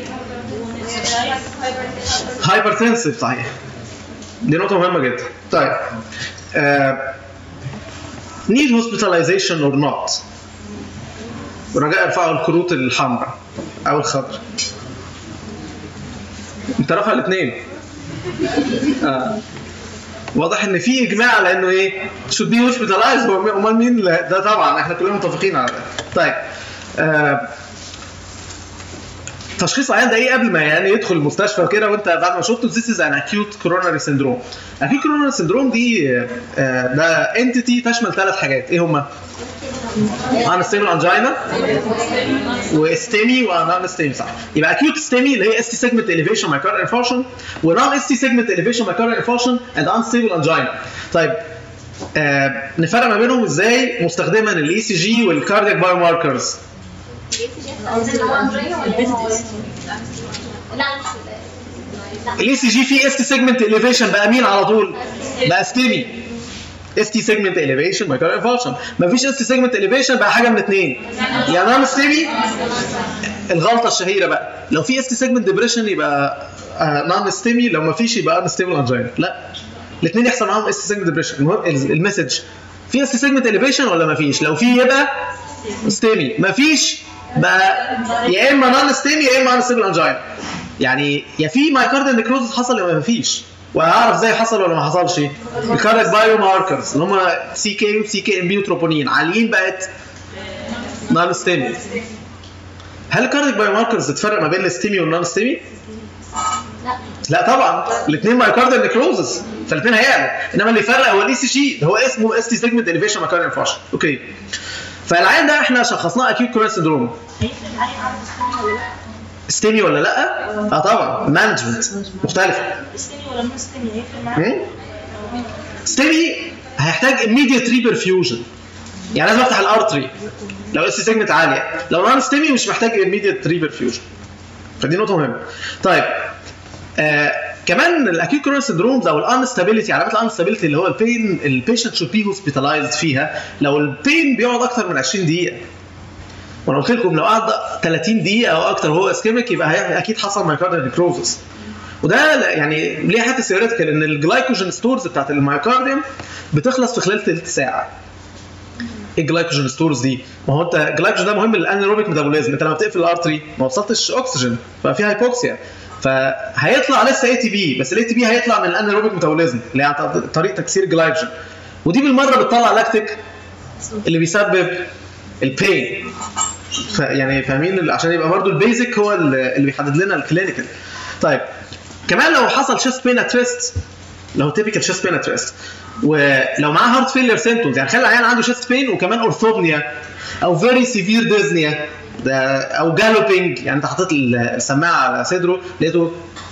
هايبرتنسيف صحيح دي نقطة مهمة جدا طيب آه need hospitalization or not رجاء ارفعوا الكروت الحمراء او الخضراء انت رافع الاثنين آه. واضح ان في اجماع على انه ايه should be hospitalized هو امال مين لا- ده طبعا احنا كلنا متفقين على ده طيب آه تشخيص العيان ده ايه قبل ما يعني يدخل المستشفى وكده وانت بعد ما شفته this is an acute coronary syndrome acute coronary syndrome دي آه ده entity تشمل ثلاث حاجات ايه هما؟ انستيبل انجينا واستيمي ونون ستيمي صح يبقى اكيوت ستيمي اللي هي اس تي سيجمنت اليفيشن مايكارد انفارشن ونون اس تي سيجمنت اليفيشن مايكارد انفارشن اند انستيبل انجينا طيب آه نفرق ما بينهم ازاي مستخدما الاي سي جي والكاردياك بايو ماركرز لا مش لا الاي سي جي فيه اس تي سيجمنت اليفيشن بقى مين على طول؟ بقى ستيمي اس تي سيجمنت اليفيشن مايكارد انفاركشن مفيش اس تي سيجمنت اليفيشن بقى حاجه من اثنين يا نون ستيمي الغلطه الشهيره بقى لو في اس تي سيجمنت ديبريشن يبقى نون ستيمي لو ما فيش يبقى ان ستيبل انجينا لا الاثنين يحصل معاهم اس تي سيجمنت ديبريشن المهم ال- المسج في اس تي سيجمنت اليفيشن ولا ما فيش لو في يبقى ستيمي ما فيش بقى يا اما نون ستيمي يا اما ان ستيبل انجينا يعني يا في مايكارديال نيكروزس حصل يا ما فيش وهعرف ازاي حصل ولا ما حصلش الكارك بايو ماركرز اللي هم سي كي وسي كي ام بي وتروبونين عاليين بقت نون ستيمي هل الكارديك بايو ماركرز تفرق ما بين الستيمي والنون ستيمي؟ لا لا طبعا الاثنين مايكارديال نيكروزس فالاثنين هيعلوا انما اللي يفرق هو الاي سي جي ده هو اسمه اس تي سيجمنت اليفيشن مايكارديال انفارشن اوكي فالعين ده احنا شخصناه اكيوت كورنر سندروم ستيمي ولا لا؟ اه طبعا مانجمنت مختلفه ستيمي ولا نون ستيمي هيفرق معاك؟ مم؟ ستيمي هيحتاج immediate reperfusion يعني لازم افتح الارتري لو اس سيجمنت عاليه لو نون ستيمي مش محتاج immediate reperfusion فدي نقطه مهمه طيب آه كمان الاكيوت كورونر سندروم لو الانستابيليتي علامات الانستابيليتي اللي هو البين البيشنت شود بي هوسبيتالايزد فيها لو البين بيقعد اكتر من 20 دقيقه وانا قلت لكم لو قعد 30 دقيقه او اكتر وهو اسكيميك يبقى هي- اكيد حصل مايكارديال نيكروزس وده ل- يعني ليه حته ثيوريتيكال ان الجلايكوجين ستورز بتاعت المايوكارديوم بتخلص في خلال ثلث ساعه ايه الجلايكوجين ستورز دي؟ ما هو انت الجلايكوجين ده مهم للانيروبيك ميتابوليزم انت لما بتقفل الارتري ما وصلتش اكسجين ففي هايبوكسيا فهيطلع لسه اي تي بي بس الاي تي بي هيطلع من الانيروبيك ميتابوليزم اللي هي عن طريق تكسير الجلايكوجين ودي بالمره بتطلع لاكتيك اللي بيسبب البين يعني فاهمين ال- عشان يبقى برضو البيزك هو اللي اللي بيحدد لنا الكلينيكال طيب كمان لو حصل شيست بين اتريست لو تيبيكال شيست بين اتريست ولو معاه هارت فيلير سيمتومز يعني خلي العيان عنده شيست بين وكمان اورثوبنيا او فيري سيفير ديزنيا ده او جالوبينج يعني انت حاطط السماعه على صدره لقيته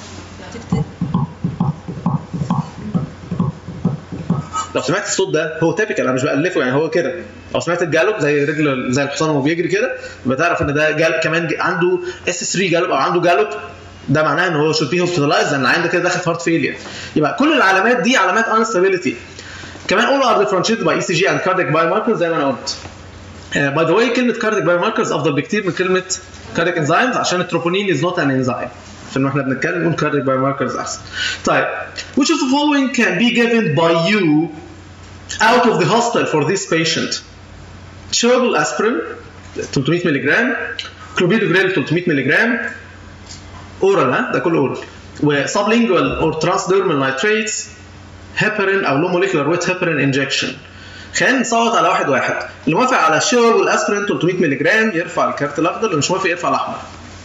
لو سمعت الصوت ده هو تيبيكال انا مش بالفه يعني هو كده لو سمعت الجالوب زي رجل زي الحصان وهو بيجري كده بتعرف ان ده جال كمان ج- عنده اس 3 جالوب او عنده جالوب ده معناه ان هو شود بي هوسبيتالايز لان العين ده كده داخل في هارت فيلير يبقى كل العلامات دي علامات انستابيليتي كمان all are differentiated by ECG and cardiac biomarkers زي ما انا قلت باي ذا واي كلمه cardiac biomarkers افضل بكتير من كلمه cardiac enzymes عشان التروبونين is not an enzyme عشان احنا بنتكلم نقول cardiac biomarkers احسن طيب which of the following can be given by you out of the hospital for this patient chewable aspirin 300 ملغ clopidogrel 300 ملغ اورال ها ده كله اورال وسبلينجوال اور ترانسديرمال نايتريتس هيبرين او لو موليكولار ويت هيبرين انجكشن خلينا نصوت على واحد واحد اللي موافق على الشير والاسبرين 300 ملغ يرفع الكارت الاخضر اللي مش موافق يرفع الاحمر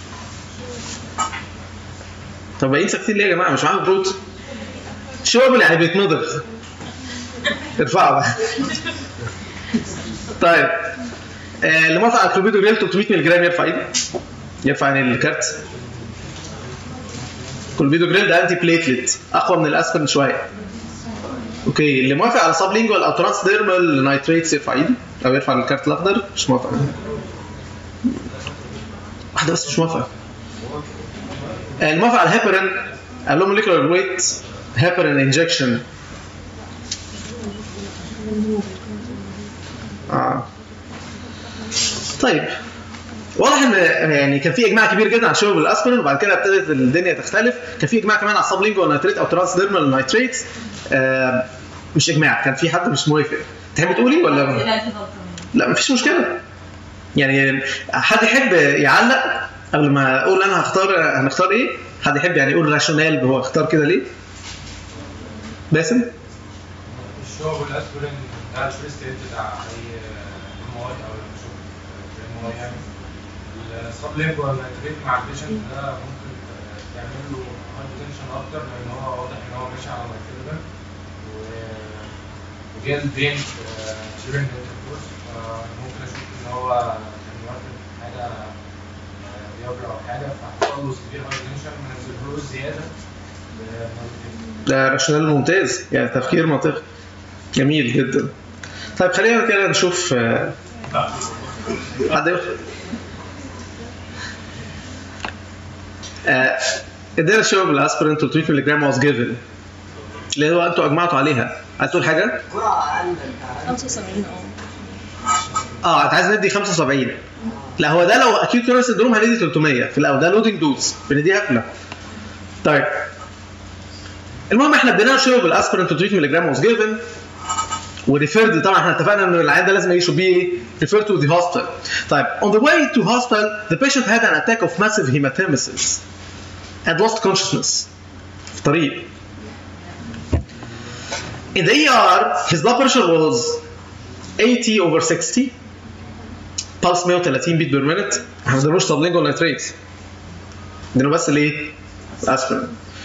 طب باقيين ساكتين ليه يا جماعه مش معاهم بروت شيربل يعني بيتمضغ ارفعوا بقى طيب آه، اللي موافق على الكلوبيدو جريل 300 ملغ يرفع ايده يرفع يعني الكارت كلوبيدو جريل ده انتي بليتلت اقوى من الاسبرين شويه اوكي اللي موافق على سب لينجوال او ترانس ديرمال نايتريتس يرفع ايده او يرفع الكارت الاخضر مش موافق واحده بس مش موافقه آه، الموافق على الهيبرين قال لهم موليكولار ويت هيبرين انجكشن اه طيب واضح ان يعني كان في اجماع كبير جدا عن شرب الاسبرين وبعد كده ابتدت الدنيا تختلف كان في اجماع كمان على السب لينجوال نايتريت او ترانس ديرمال نايتريت آه مش اجماع كان في حد مش موافق تحب تقولي ولا لا مفيش مشكله يعني حد يحب يعلق قبل ما اقول انا هختار هنختار ايه حد يحب يعني يقول راشونال هو اختار كده ليه باسم الشغل الاسبرين بتاع الفيرست ايد بتاع اي ام اي او شغل ام اي يعني السب لينجوال نايتريت مع البيشنت ده ممكن تعمل له هايبوتنشن اكتر لان هو واضح ان هو ماشي على مايكروبين وجال بين شيرين انتركورس ممكن اشوف ان هو كان واخد حاجه بيوجع او حاجه فحصل له سيفير هايبوتنشن ما نزلهوش زياده ده راشونال ممتاز يعني تفكير منطقي جميل جدا طيب خلينا كده نشوف آه، حد يقول ادينا شباب الاسبرين 300 ملغ واز جيفن اللي هو انتوا اجمعتوا عليها عايز تقول حاجه؟ جرعه اقل 75 اه اه انت عايز ندي 75 لا هو ده لو اكيد كورنر سندروم هندي 300 في الاول ده لودنج دوز بنديها احنا طيب المهم احنا ادينا شرب الاسبرين 300 ملي جرام واز جيفن وريفيرد طبعا احنا اتفقنا ان العيان ده لازم يعيشوا بيه ريفير تو ذا هوسبيتال طيب on the way to hospital the patient had an attack of massive hematemesis and lost consciousness في الطريق in the ER his blood pressure was 80 over 60 pulse 130 beat per minute احنا ما اديناش سبلينجو نيتريتس ادينا بس الايه؟ الاسبرين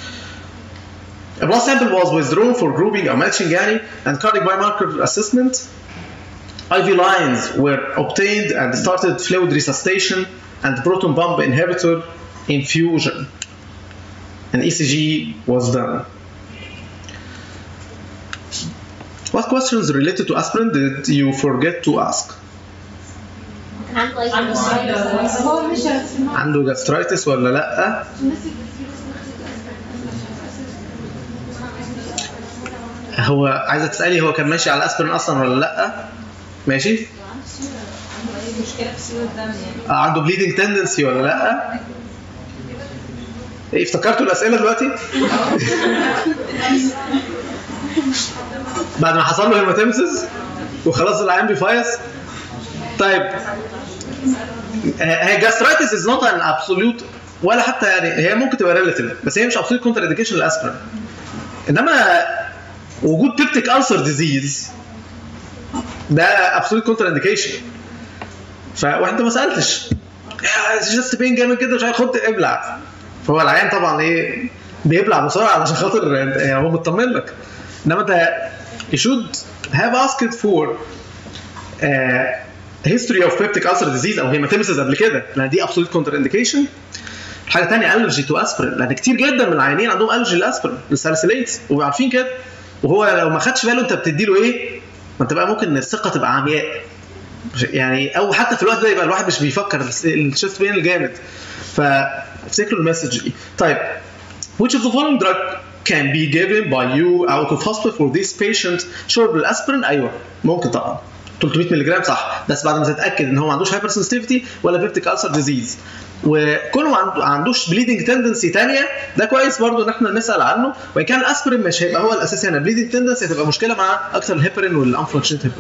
A blood sample was withdrawn for grouping or matching يعني and cardiac biomarker assessment. IV lines were obtained and started fluid resuscitation and proton pump inhibitor infusion. An ECG was done. What questions related to aspirin did you forget to ask? عنده أي عنده gastritis ولا لا؟ هو عايزه تسالي هو كان ماشي على اسبرين اصلا ولا لا؟ ماشي؟ مشكله في سيول الدم يعني آه، عنده بليدنج تندنسي ولا لا؟ ايه افتكرتوا الاسئله دلوقتي؟ بعد ما حصل له هيماتيمسيس وخلاص العيان بيفايص طيب آه، هي جاسترايتس از نوت ان ابسوليوت ولا حتى يعني هي ممكن تبقى ريلاتيف بس هي مش ابسوليوت كونتر انديكيشن للاسبرين انما وجود بيبتيك ألسر ديزيز ده ابسوليوت كونتر انديكيشن ف وانت ما سالتش جاست بين جامد كده مش عارف خد ابلع فهو العيان طبعا ايه بيبلع بسرعه علشان خاطر يعني هو مطمن لك انما انت you should have asked for uh, history of peptic ulcer disease او هيماتيمسيس قبل كده لان دي absolute contraindication حاجه ثانيه الرجي تو اسبرين لان كتير جدا من العيانين عندهم الرجي للاسبرين للساليسيليت وعارفين كده وهو لو ما خدش باله انت بتدي له ايه ما انت بقى ممكن الثقه تبقى عمياء يعني او حتى في الوقت ده يبقى الواحد مش بيفكر الشيست بين الجامد فافتكروا المسج دي طيب which of the following drug can be given by you out of hospital for this patient شرب الاسبرين ايوه ممكن طبعا 300 مللي جرام صح بس بعد ما تتاكد ان هو ما عندوش هايبر سنسيتيفيتي ولا بيبتيك السر ديزيز وكونه ما عنده- عندوش بليدنج تندنسي ثانيه ده كويس برضو ان احنا نسال عنه وان كان الاسبرين مش هيبقى هو الاساسي هنا بليدنج تندنسي هتبقى مشكله مع اكثر الهيبرين والانفلونشنت هيبرين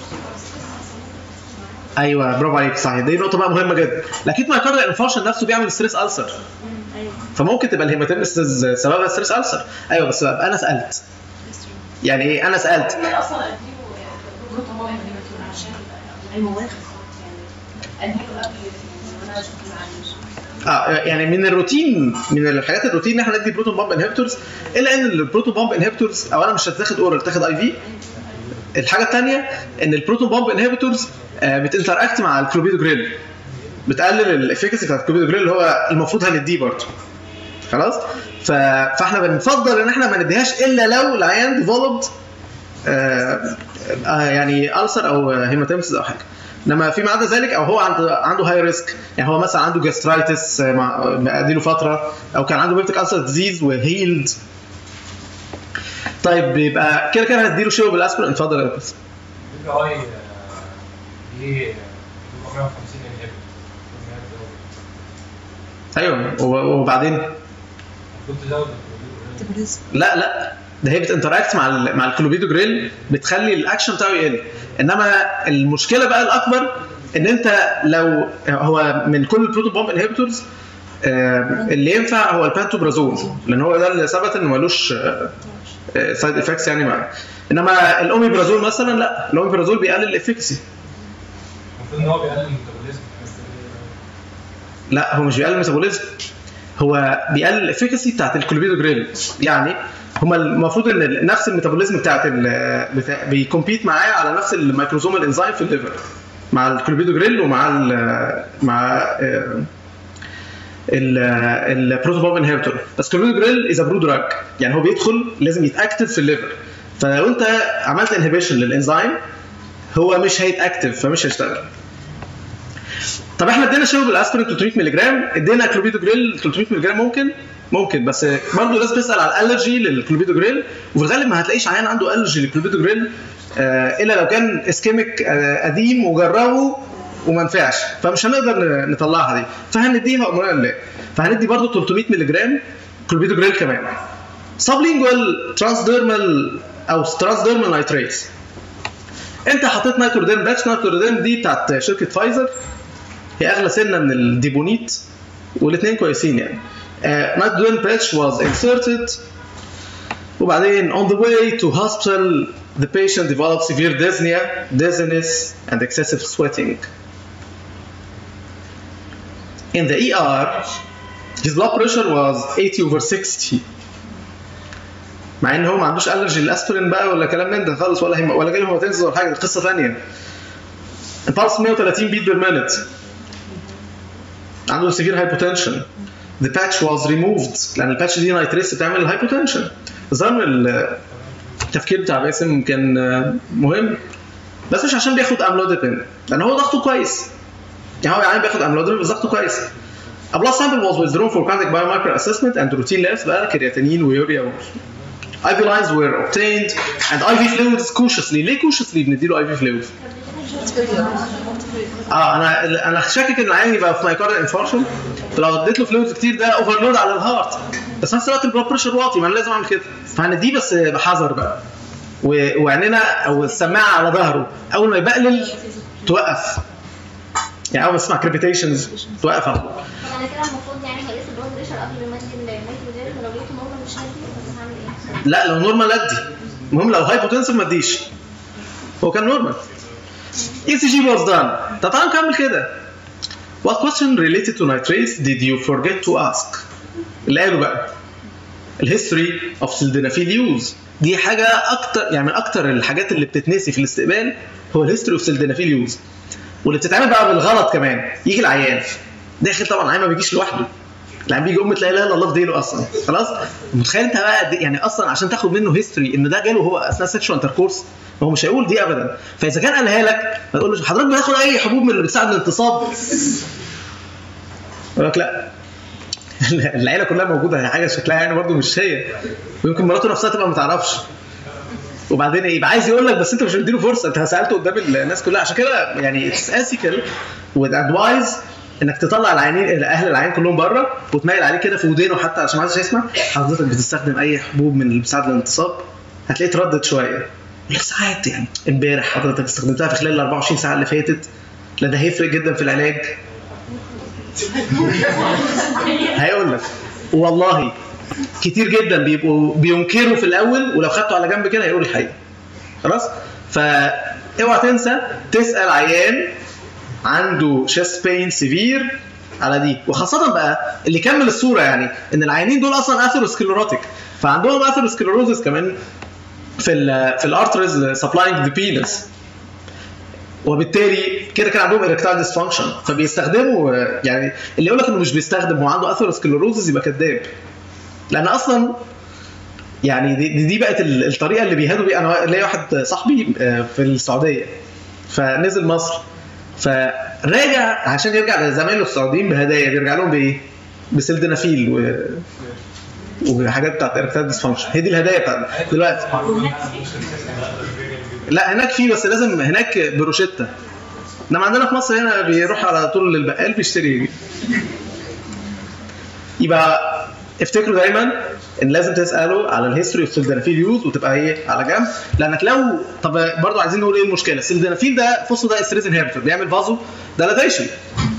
ايوه برافو عليك صحيح دي نقطه بقى مهمه جدا لكن ما يكرر الانفلشن نفسه بيعمل ستريس السر فممكن تبقى الهيماتيمسيس سببها ستريس السر ايوه بس بقى انا سالت يعني ايه انا سالت اصلا اديله بروتومول هيماتون عشان المواخ يعني اديله قبل وانا اشوف معلش اه يعني من الروتين من الحاجات الروتين ان احنا ندي بروتون بامب انهبيتورز الا ان البروتون بامب انهبيتورز اولا مش هتاخد اورال تاخد اي في الحاجه الثانيه ان البروتون بامب انهبيتورز بتنتراكت مع الكلوبيدو جريل بتقلل الافيكاسي بتاعت الكلوبيدو جريل اللي هو المفروض هنديه برضه خلاص ف... فاحنا بنفضل ان احنا ما نديهاش الا لو العيان ديفلوبد آه آه يعني ألسر او هيماتيمسيس او حاجه انما فيما عدا ذلك او هو عنده عنده هاي ريسك يعني هو مثلا عنده جاسترايتس اديله فتره او كان عنده بيبتيك ألسر ديزيز وهيلد طيب بيبقى كده كده هنديله شيء بالاسبرين اتفضل يا بس بي اي دي 450 انهبت ايوه و- وبعدين المفروض تزود الكلوريد لا لا ده هي بتنتراكت مع ال مع الكلوبيدو جريل بتخلي الاكشن بتاعه يقل انما المشكله بقى الاكبر ان انت لو هو من كل البروتون بومب انهبيتورز اللي ينفع هو البانتوبرازول لان هو ده اللي ثبت انه ملوش سايد افكتس يعني معاه انما الاوميبرازول مثلا لا الاوميبرازول بيقلل الافكسي المفروض ان هو بيقلل الميتابوليزم لا هو مش بيقلل الميتابوليزم هو بيقلل الافيكاسي بتاعت الكلوبيدو جريل يعني هما المفروض ان نفس الميتابوليزم بتاعت ال بتاع بيكمبيت معاه على نفس الميكروزومال انزيم في الليفر مع الكلوبيدو جريل ومع ال مع البروتوبوب انهبيتور بس كلوبيدو جريل از برو دراج يعني هو بيدخل لازم يتاكتف في الليفر فلو انت عملت انهبيشن للانزيم هو مش هيتاكتف فمش هيشتغل طب احنا ادينا شرب الاسبرين 300 مللي جرام ادينا كلوبيدو جريل 300 مللي جرام ممكن ممكن بس برضه لازم تسال على الالرجي للكلوبيدوجريل وفي الغالب ما هتلاقيش عيان عنده الرجي للكلوبيدوجريل آه الا لو كان اسكيميك آه قديم وجربه وما نفعش فمش هنقدر ن- نطلعها دي فهنديها امرنا لله فهندي برضه 300 مللي جرام كلوبيدوجريل كمان سبلينجوال ترانسديرمال او ترانسديرمال نايتريتس انت حطيت نيترودين باتش نيترودين دي بتاعت شركه فايزر هي اغلى سنه من الديبونيت والاثنين كويسين يعني نيترودين باتش was inserted وبعدين on the way to hospital the patient developed severe dyspnea dizziness and excessive sweating in the ER his blood pressure was 80 over 60 مع ان هو ما عندوش الرجي للاسبرين بقى ولا كلام من ده خالص ولا هم ولا جاله هيماتيزس ولا حاجه دي قصه ثانيه البلس 130 بيت بير مينت عنده سيفير هايبوتنشن the patch was removed لان الباتش دي نايتريس بتعمل الهايبوتنشن ظهر التفكير بتاع باسم كان آه، مهم بس مش عشان بياخد املوديبين لان هو ضغطه كويس يعني هو يعني بياخد املوديبين بس ضغطه كويس A blood sample was withdrawn for cardiac biomarker assessment and routine labs بقى كرياتينين ويوريا و... IV lines were obtained and IV fluids cautiously ليه cautiously بنديله IV fluids؟ اه انا انا شاكك ان العيان يبقى في مايكارديال انفارشن فلو اديت له فلويدز كتير ده اوفرلود على الهارت بس في نفس الوقت البلاد بريشر واطي ما انا لازم اعمل كده فهنديه بس بحذر بقى و- وعيننا او السماعه على ظهره اول ما يبقلل توقف يعني اول ما تسمع كريبيتيشنز توقف على طول طب انا كده المفروض يعني هقيس البلاد بريشر قبل ما ادي النيتروجين لو لقيته نورمال مش هدي ولا هعمل ايه؟ لا لو نورمال ادي المهم لو هايبوتنسيف ما اديش هو كان نورمال اي سي جي واز دان طب تعالى نكمل كده What question related to nitrates did you forget to ask؟ اللي قالوا بقى الهيستوري اوف سلدنافيل يوز دي حاجه اكتر يعني من اكتر الحاجات اللي بتتنسي في الاستقبال هو الهيستوري اوف سلدنافيل يوز واللي بتتعمل بقى بالغلط كمان يجي العيان داخل طبعا العيان ما بيجيش لوحده العيان بيجي ام تلاقي لا اله الا الله في ديله اصلا خلاص متخيل انت بقى دي- يعني اصلا عشان تاخد منه هيستوري ان ده جاله هو اثناء سيكشوال انتركورس هو مش هيقول دي ابدا فاذا كان قالها لك ما تقول له حضرتك بتاخد اي حبوب من اللي بتساعد الانتصاب يقول لك لا العيله كلها موجوده هي حاجه شكلها يعني برضه مش هي ويمكن مراته نفسها تبقى ما تعرفش وبعدين ايه يبقى عايز يقول لك بس انت مش مديله فرصه انت سالته قدام الناس كلها عشان كده يعني اتس اسيكال وادوايز انك تطلع العيانين اهل العيان كلهم بره وتميل عليه كده في ودينه حتى عشان ما حدش يسمع حضرتك بتستخدم اي حبوب من اللي بتساعد الانتصاب هتلاقيه تردد شويه يقول لك ساعات يعني امبارح حضرتك استخدمتها في خلال ال 24 ساعه اللي فاتت لان ده هيفرق جدا في العلاج هيقول لك والله كتير جدا بيبقوا بينكروا في الاول ولو خدته على جنب كده هيقول الحقيقه خلاص فاوعى تنسى تسال عيان عنده شيست بين سيفير على دي وخاصة بقى اللي كمل الصورة يعني ان العيانين دول اصلا اثيروسكليروتيك فعندهم اثيروسكليروزس كمان في ال في الارترز سبلاينج ذا بينس وبالتالي كده كان عندهم اريكتايل ديسفانكشن فبيستخدموا آه، يعني اللي يقول لك انه مش بيستخدم هو عنده اثيروسكليروزس يبقى كذاب لان اصلا يعني دي, دي- دي بقت ال- الطريقه اللي بيهادوا بيها انا ليا واحد صاحبي آه، في السعوديه فنزل مصر فراجع عشان يرجع لزمايله السعوديين بهدايا بيرجع لهم بايه؟ بسلدنافيل و وحاجات بتاعت اريكتايل ديسفانكشن هي دي الهدايا بتاعت دلوقتي لا هناك في بس لازم هناك بروشيتا انما عندنا في مصر هنا بيروح على طول للبقال بيشتري يبقى افتكروا دايما ان لازم تسالوا على الهيستوري اوف سلدنافيل يوز وتبقى ايه على جنب لانك لو طب برضو عايزين نقول ايه المشكله السلدنافيل ده فوسفو ده استريز انهبيتور بيعمل فازو دالاتيشن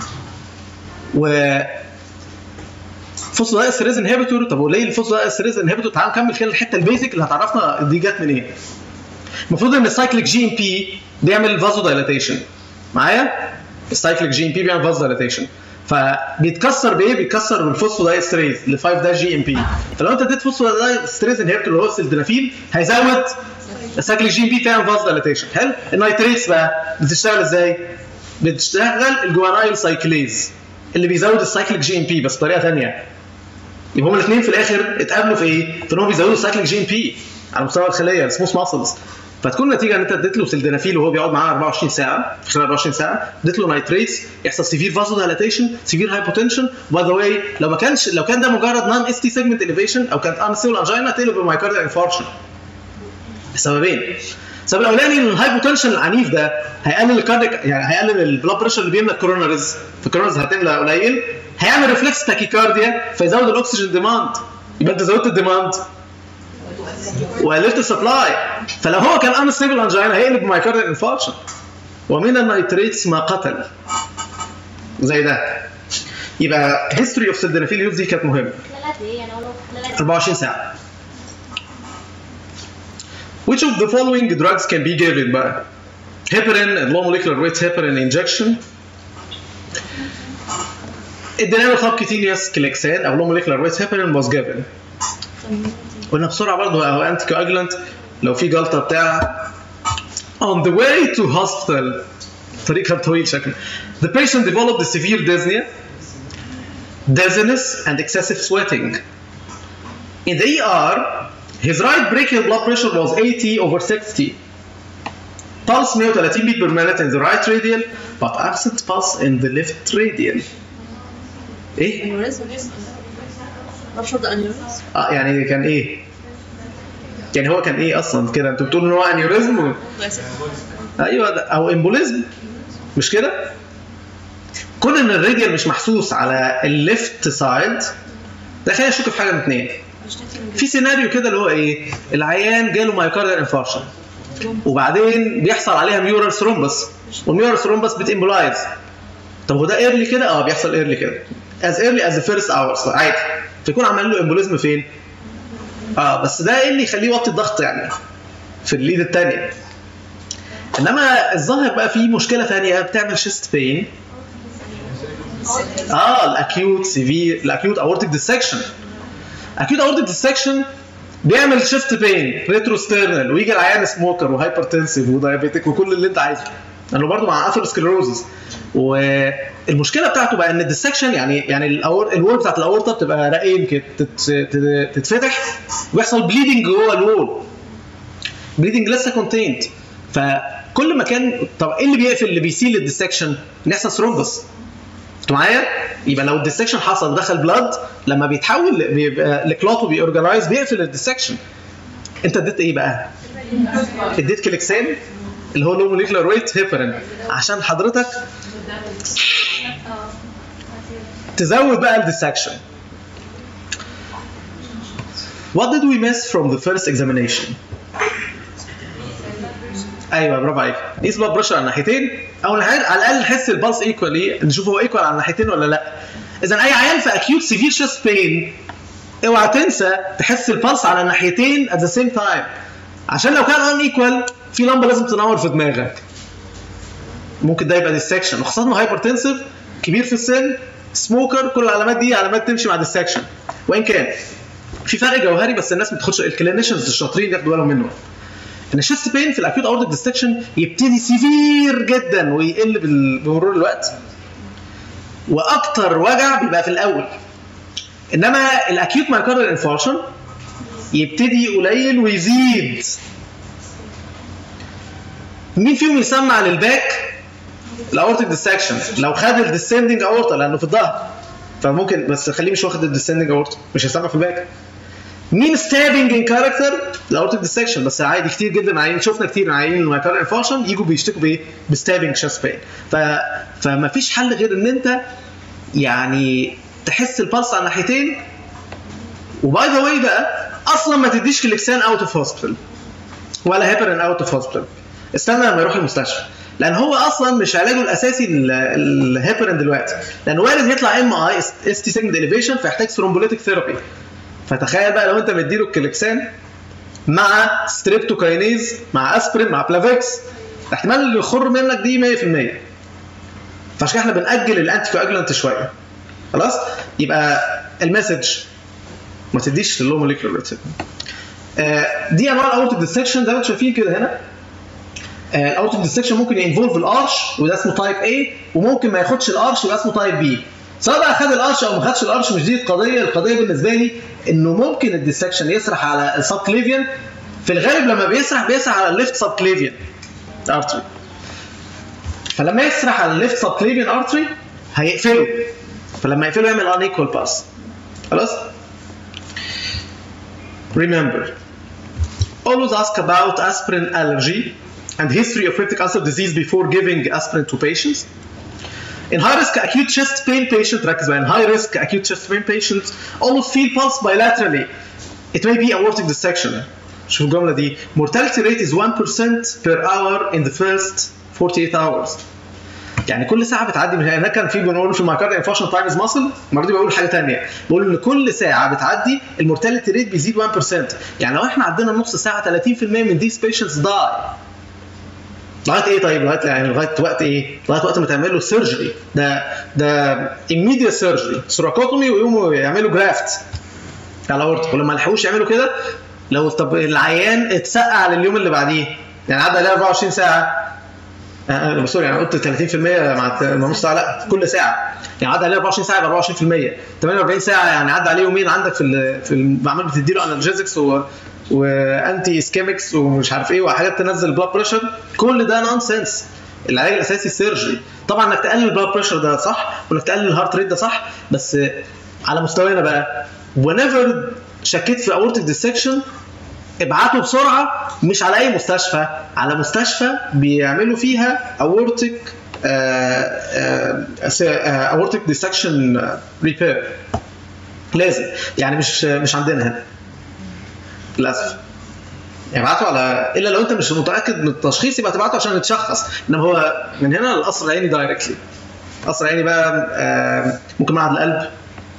و فوسفو ده استريز انهبيتور طب وليه الفوسفو ده استريز انهبيتور تعالوا نكمل كده الحته البيزك اللي هتعرفنا دي جت منين إيه. المفروض ان السايكليك جي ام بي بيعمل فازو دايلاتيشن معايا السايكليك جي ام بي بيعمل فازو دايلاتيشن فبيتكسر بايه؟ بيتكسر بالفوسفودايستريز ل 5 ده جي ام بي فلو انت اديت فوسفودايستريز انهبيتور اللي هو السلدنافيل هيزود السايكليك جي ام بي تعمل فازو دايلاتيشن حلو النيتريتس بقى بتشتغل ازاي؟ بتشتغل الجوانايل سايكليز اللي بيزود السايكليك جي ام بي بس بطريقه ثانيه يبقى هما الاثنين في الاخر اتقابلوا في ايه؟ في ان هم بيزودوا السايكليك جي ام بي على مستوى الخليه السموث ماسلز فتكون النتيجه ان انت اديت له سلدنافيل وهو بيقعد معاه 24 ساعه في خلال 24 ساعه اديت له نايتريتس يحصل سيفير فازو دايلاتيشن سيفير هايبوتنشن باي ذا واي لو ما كانش لو كان ده مجرد نون اس تي سيجمنت اليفيشن او كانت انسيول انجينا تقلب بمايكارديال انفاركشن السببين السبب الاولاني ان الهايبوتنشن العنيف ده هيقلل الكارديك يعني هيقلل البلاد بريشر اللي بيملى الكوروناريز في الكوروناريز هتملى قليل هيعمل ريفلكس تاكيكارديا فيزود الاكسجين ديماند يبقى انت زودت الديماند وقللت السبلاي فلو هو كان انستيبل انجينا هيقلب بمايكارديال انفاركشن ومن النيتريتس ما قتل زي ده يبقى هيستوري اوف سلدنافيل يوز دي كانت مهمه خلال قد ايه يعني اقول له خلال قد ايه 24 ساعه Which of the following drugs can be given بقى؟ heparin and low molecular weight heparin injection ادينا له subcutaneous كليكسان او low molecular weight heparin was given قلنا بسرعه برضه اهو انتي كواجلانت لو في جلطه بتاع on the way to hospital الطريق كان طويل شكله the patient developed severe dyspnea dizziness and excessive sweating in the ER his right brachial blood pressure was 80 over 60 pulse 130 beat per minute in the right radial but absent pulse in the left radial ايه انيوريزم رفض انيوريزم اه يعني كان ايه يعني هو كان ايه اصلا كده انتوا بتقولوا ان هو انيوريزم و... ايوه ده او امبوليزم مش كده كون ان الراديال مش محسوس على الليفت سايد ده خلينا نشك في حاجه من اتنين في سيناريو كده اللي هو ايه العيان جاله مايوكارديال انفارشن وبعدين بيحصل عليها ميورال ثرومبس والميورال ثرومبس بتمبولايز طب هو ده ايرلي كده اه بيحصل ايرلي كده as early as the first hours عادي فيكون عمل له امبوليزم فين؟ اه بس ده ايه اللي يخليه يوطي الضغط يعني في الايد الثانيه انما الظاهر بقى في مشكله ثانيه بتعمل شيست بين اه الاكيوت سيفير الاكيوت اورتيك ديسكشن اكيوت اورتيك ديسكشن بيعمل شيفت بين ريترو ستيرنال ويجي العيان سموكر وهايبرتنسيف ودايابيتك وكل اللي انت عايزه لانه برضه مع اثيروسكليروزس والمشكله بتاعته بقى ان الديسكشن يعني يعني الأور... الوول بتاعت الاورطه بتبقى رقين كده تت... تت... تتفتح ويحصل بليدنج جوه الوول بليدنج لسه كونتينت فكل ما كان طب ايه اللي بيقفل اللي بيسيل الديسكشن؟ ان يحصل ثرومبس انتوا معايا؟ يبقى لو الديسكشن حصل دخل بلاد لما بيتحول بيبقى الكلوت وبيورجنايز بيقفل الديسكشن انت اديت ايه بقى؟ اديت كليكسين اللي هو لو موليكولار ويت هيبرين عشان حضرتك تزود بقى الديسكشن What did we miss from the first examination? ايوه برافو عليك قيس بلاد بريشر على الناحيتين او الحاجة على الاقل نحس البلس ايكوالي نشوف هو ايكوال على الناحيتين ولا لا اذا اي عيان في اكيوت سيفير شيست بين اوعى تنسى تحس البلس على الناحيتين at the same time عشان لو كان ان ايكوال في لمبه لازم تنور في دماغك ممكن ده يبقى ديستكشن وخاصه انه هايبرتنسيف كبير في السن سموكر كل العلامات دي علامات تمشي مع ديستكشن وان كان في فرق جوهري بس الناس ما تاخدش الكلينيشنز الشاطرين ياخدوا بالهم منه ان الشيست بين في الاكيوت اورتيك ديستكشن يبتدي سيفير جدا ويقل بال- بمرور الوقت واكتر وجع بيبقى في الاول انما الاكيوت مايكارديال انفارشن يبتدي قليل ويزيد مين فيهم يسمع للباك الاورتيك ديستكشن لو خد الديسندنج اورتا لانه في الظهر فممكن بس خليه مش واخد الديسندنج اورتا مش هيسمع في الباك مين ستابنج ان كاركتر الاورتيك ديسكشن بس عادي كتير جدا عيين شفنا كتير عيين المايكارد انفارشن يجوا بيشتكوا بايه؟ بستابنج شاست بين ف... فما فيش حل غير ان انت يعني تحس البلس على الناحيتين وباي ذا واي بقى اصلا ما تديش كليكسان اوت اوف هوسبيتال ولا هيبرين اوت اوف هوسبيتال استنى لما يروح المستشفى لان هو اصلا مش علاجه الاساسي ال- الهيبرين دلوقتي لان وارد يطلع ام اي اس تي سيجمنت اليفيشن فيحتاج ثرومبوليتيك ثيرابي فتخيل بقى لو انت مديله الكليكسان مع ستريبتوكاينيز مع اسبرين مع بلافيكس احتمال اللي يخر منك دي 100% فعشان كده احنا بنأجل الانتي كواجلانت شويه خلاص يبقى المسج ما تديش للو موليكولار ريتم دي انواع الاورتيك ديسكشن زي ما انتم شايفين كده هنا الاورتيك ديسكشن ممكن ينفولف الارش وده اسمه تايب A وممكن ما ياخدش الارش ويبقى اسمه تايب B سواء بقى خد الارش او ما خدش الارش مش دي القضيه القضيه بالنسبه لي انه ممكن الديسكشن يسرح على السب كليفيان في الغالب لما بيسرح بيسرح على الليفت سب كليفيان ارتري فلما يسرح على الليفت سب كليفيان ارتري هيقفله فلما يقفله يعمل ان ايكوال باس خلاص remember always ask about aspirin allergy and history of peptic ulcer disease before giving aspirin to patients in high risk acute chest pain patient ركز بقى in high risk acute chest pain patients always feel pulse bilaterally it may be aortic dissection شوف الجملة دي mortality rate is 1% per hour in the first 48 hours يعني كل ساعة بتعدي من هنا كان في بنقول في المايكارد انفاشن تايم از ماسل المرة دي بقول حاجة ثانية بقول ان كل ساعة بتعدي المورتاليتي ريت بيزيد 1% يعني لو احنا عدينا نص ساعة 30% من these patients die لغايه ايه طيب لغايه يعني لغايه وقت ايه لغايه وقت ما تعمل له سيرجري ده ده immediate سيرجري سوراكوتومي ويقوموا يعملوا جرافت على الاورتا ولما لحقوش يعملوا كده لو طب العيان اتسقع لليوم اللي بعديه يعني عدى عليه 24 ساعه آه، سوري يعني قلت 30% مع مع نص ساعه لا كل ساعه يعني عدى عليه 24 ساعه يبقى 24% 48 ساعه يعني عدى عليه يومين عندك في ال- في المعمل بتديله انالجيزكس و وانتي اسكيمكس ومش عارف ايه وحاجات تنزل البلاد بريشر كل ده نونسنس العلاج الاساسي السيرجري طبعا انك تقلل البلاد بريشر ده صح وانك تقلل الهارت ريت ده صح بس على مستوانا بقى whenever شكيت في اورتيك ديسكشن ابعته بسرعه مش على اي مستشفى على مستشفى بيعملوا فيها اورتيك اورتيك ديسكشن ريبير لازم يعني مش مش عندنا هنا للاسف يعني ابعته على الا لو انت مش متاكد من التشخيص يبقى تبعته عشان يتشخص انما هو من هنا للقصر العيني دايركتلي القصر العيني بقى آه، ممكن معهد القلب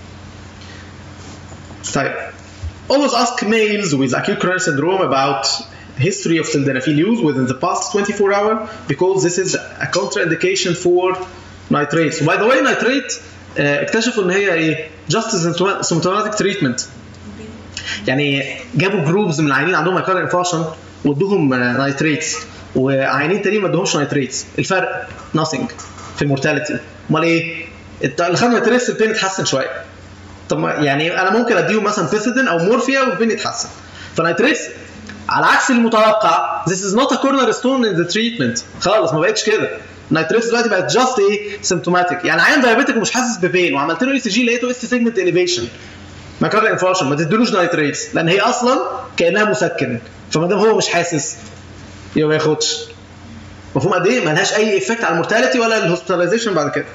طيب always ask males with acute coronary syndrome about history of sildenafil use within the past 24 hours because this is a contraindication for nitrates. By the way, nitrate uh, اكتشفوا ان هي ايه؟ just symptomatic treatment. يعني جابوا جروبز من العيانين عندهم مايكارد انفاشن وادوهم نايتريتس وعيانين تانيين ما ادوهمش نايتريتس الفرق nothing في المورتاليتي امال ايه؟ الت- اللي خدوا نايتريتس البين اتحسن شويه طب ما- يعني انا ممكن اديهم مثلا بيثيدين او مورفيا والبين يتحسن فنايتريتس على عكس المتوقع this is not a cornerstone in the treatment خالص ما بقتش كده نايتريتس دلوقتي بقت جاست ايه سيمتوماتيك يعني عيان دايابيتك ومش حاسس ببين وعملت له اي سي جي لقيته اس سيجمنت اليفيشن ماكارد انفارشن ما تديلوش نايتريتس لان هي اصلا كانها مسكن فما دام هو مش حاسس يبقى ما ياخدش مفهوم قد ايه؟ ملهاش اي افكت على المورتاليتي ولا الهوسبيتاليزيشن بعد كده.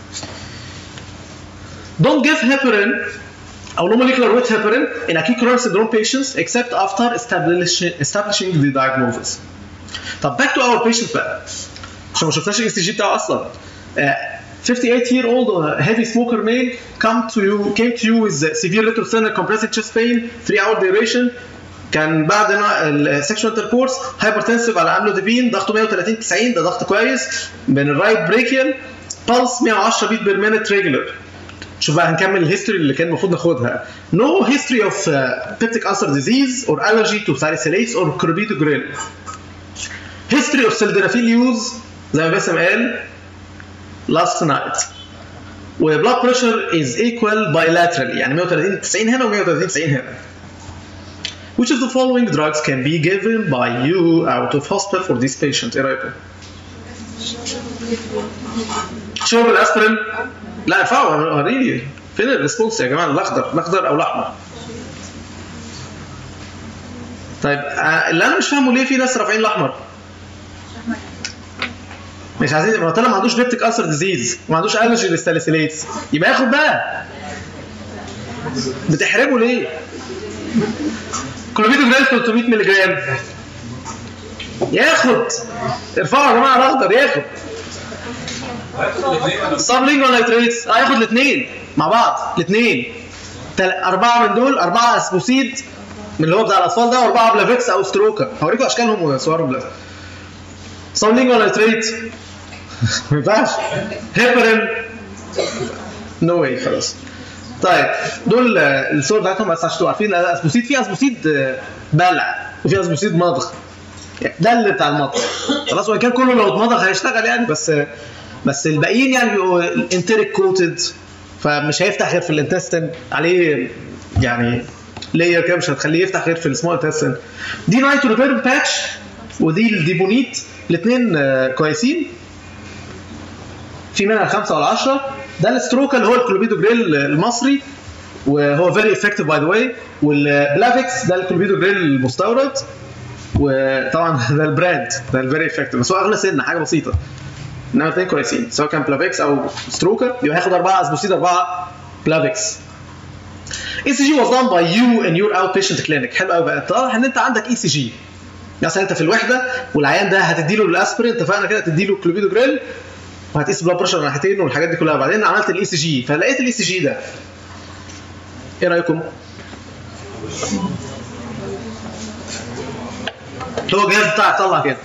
Don't give heparin او low molecular weight heparin in acute coronary syndrome patients except after establishing, establishing the diagnosis. طب back to our patient بقى عشان ما شفناش الاي سي جي بتاعه اصلا. Uh, 58 year old uh, heavy smoker male come to you came to you with severe retrocenter compressive chest pain 3 hour duration كان بعد السكشوال انتركورس هايبرتنسيف على املوديبين ضغطه 130 90 ده ضغط كويس من الرايت بريكيال بلس 110 بيت بير مينت ريجولر شوف بقى هنكمل الهيستوري اللي كان المفروض ناخدها no history of uh, peptic ulcer disease or allergy to salicylates or clopidogrel history of sildenafil use زي ما باسم قال last night وبلاد بريشر is equal bilaterally يعني 130 90 هنا و 130 90 هنا Which of the following drugs can be given by you out of hospital for this patient؟ ايه رايكم؟ شرب الاسبرين؟ لا ارفعوا وريني فين الريسبونس يا جماعه الاخضر الاخضر او الاحمر؟ طيب آه، اللي انا مش فاهمه ليه في ناس رافعين الاحمر؟ مش عايزين ما طالما ما عندوش بيبتيك ألسر ديزيز وما عندوش الرجي للساليسيليتس يبقى ياخد بقى بتحرمه ليه؟ كلوفيدوجرال 300 مللي جرام ياخد ارفعوا يا جماعه الاخضر ياخد سابلينجوال نايتريتس اه ياخد الاثنين مع بعض الاثنين اربعه من دول اربعه اسبوسيد من اللي هو بتاع الاطفال ده واربعه بلافيكس او ستروكا هوريكم اشكالهم وصورهم دلوقتي سابلينجوال نايتريت ما ينفعش هيبرين نو واي خلاص طيب دول آه، الصور بتاعتهم بس عشان تبقوا عارفين آه، اسبوسيد في اسبوسيد آه، بلع وفي اسبوسيد مضغ ده اللي بتاع المضغ خلاص وان كان كله لو اتمضغ هيشتغل يعني بس آه، بس الباقيين يعني بيبقوا انتريك كوتد فمش هيفتح غير في الانتستين عليه يعني لير كده مش هتخليه يفتح غير في السمول انتستين دي نايترو بيرم باتش ودي الديبونيت الاثنين كويسين في منها الخمسه والعشره ده الاستروكا اللي هو الكلوبيدو جريل المصري وهو فيري افكتيف باي ذا واي والبلافكس ده الكلوبيدو جريل المستورد وطبعا ده البراند ده الفيري افكتيف بس هو اغلى سنه حاجه بسيطه انما الاثنين كويسين سواء كان بلافكس او ستروكا يبقى هياخد اربعه اسبوسيد اربعه بلافكس اي سي جي was done by you in your outpatient clinic حلو قوي بقى طبعا ان انت عندك اي سي جي مثلا انت في الوحده والعيان ده هتدي له الاسبرين اتفقنا كده تدي له كلوفيدو جريل وهتقيس بلاد بريشر ناحيتين والحاجات دي كلها بعدين عملت الاي سي جي فلقيت الاي سي جي ده ايه رايكم؟ هو الجهاز بتاعك طلع كده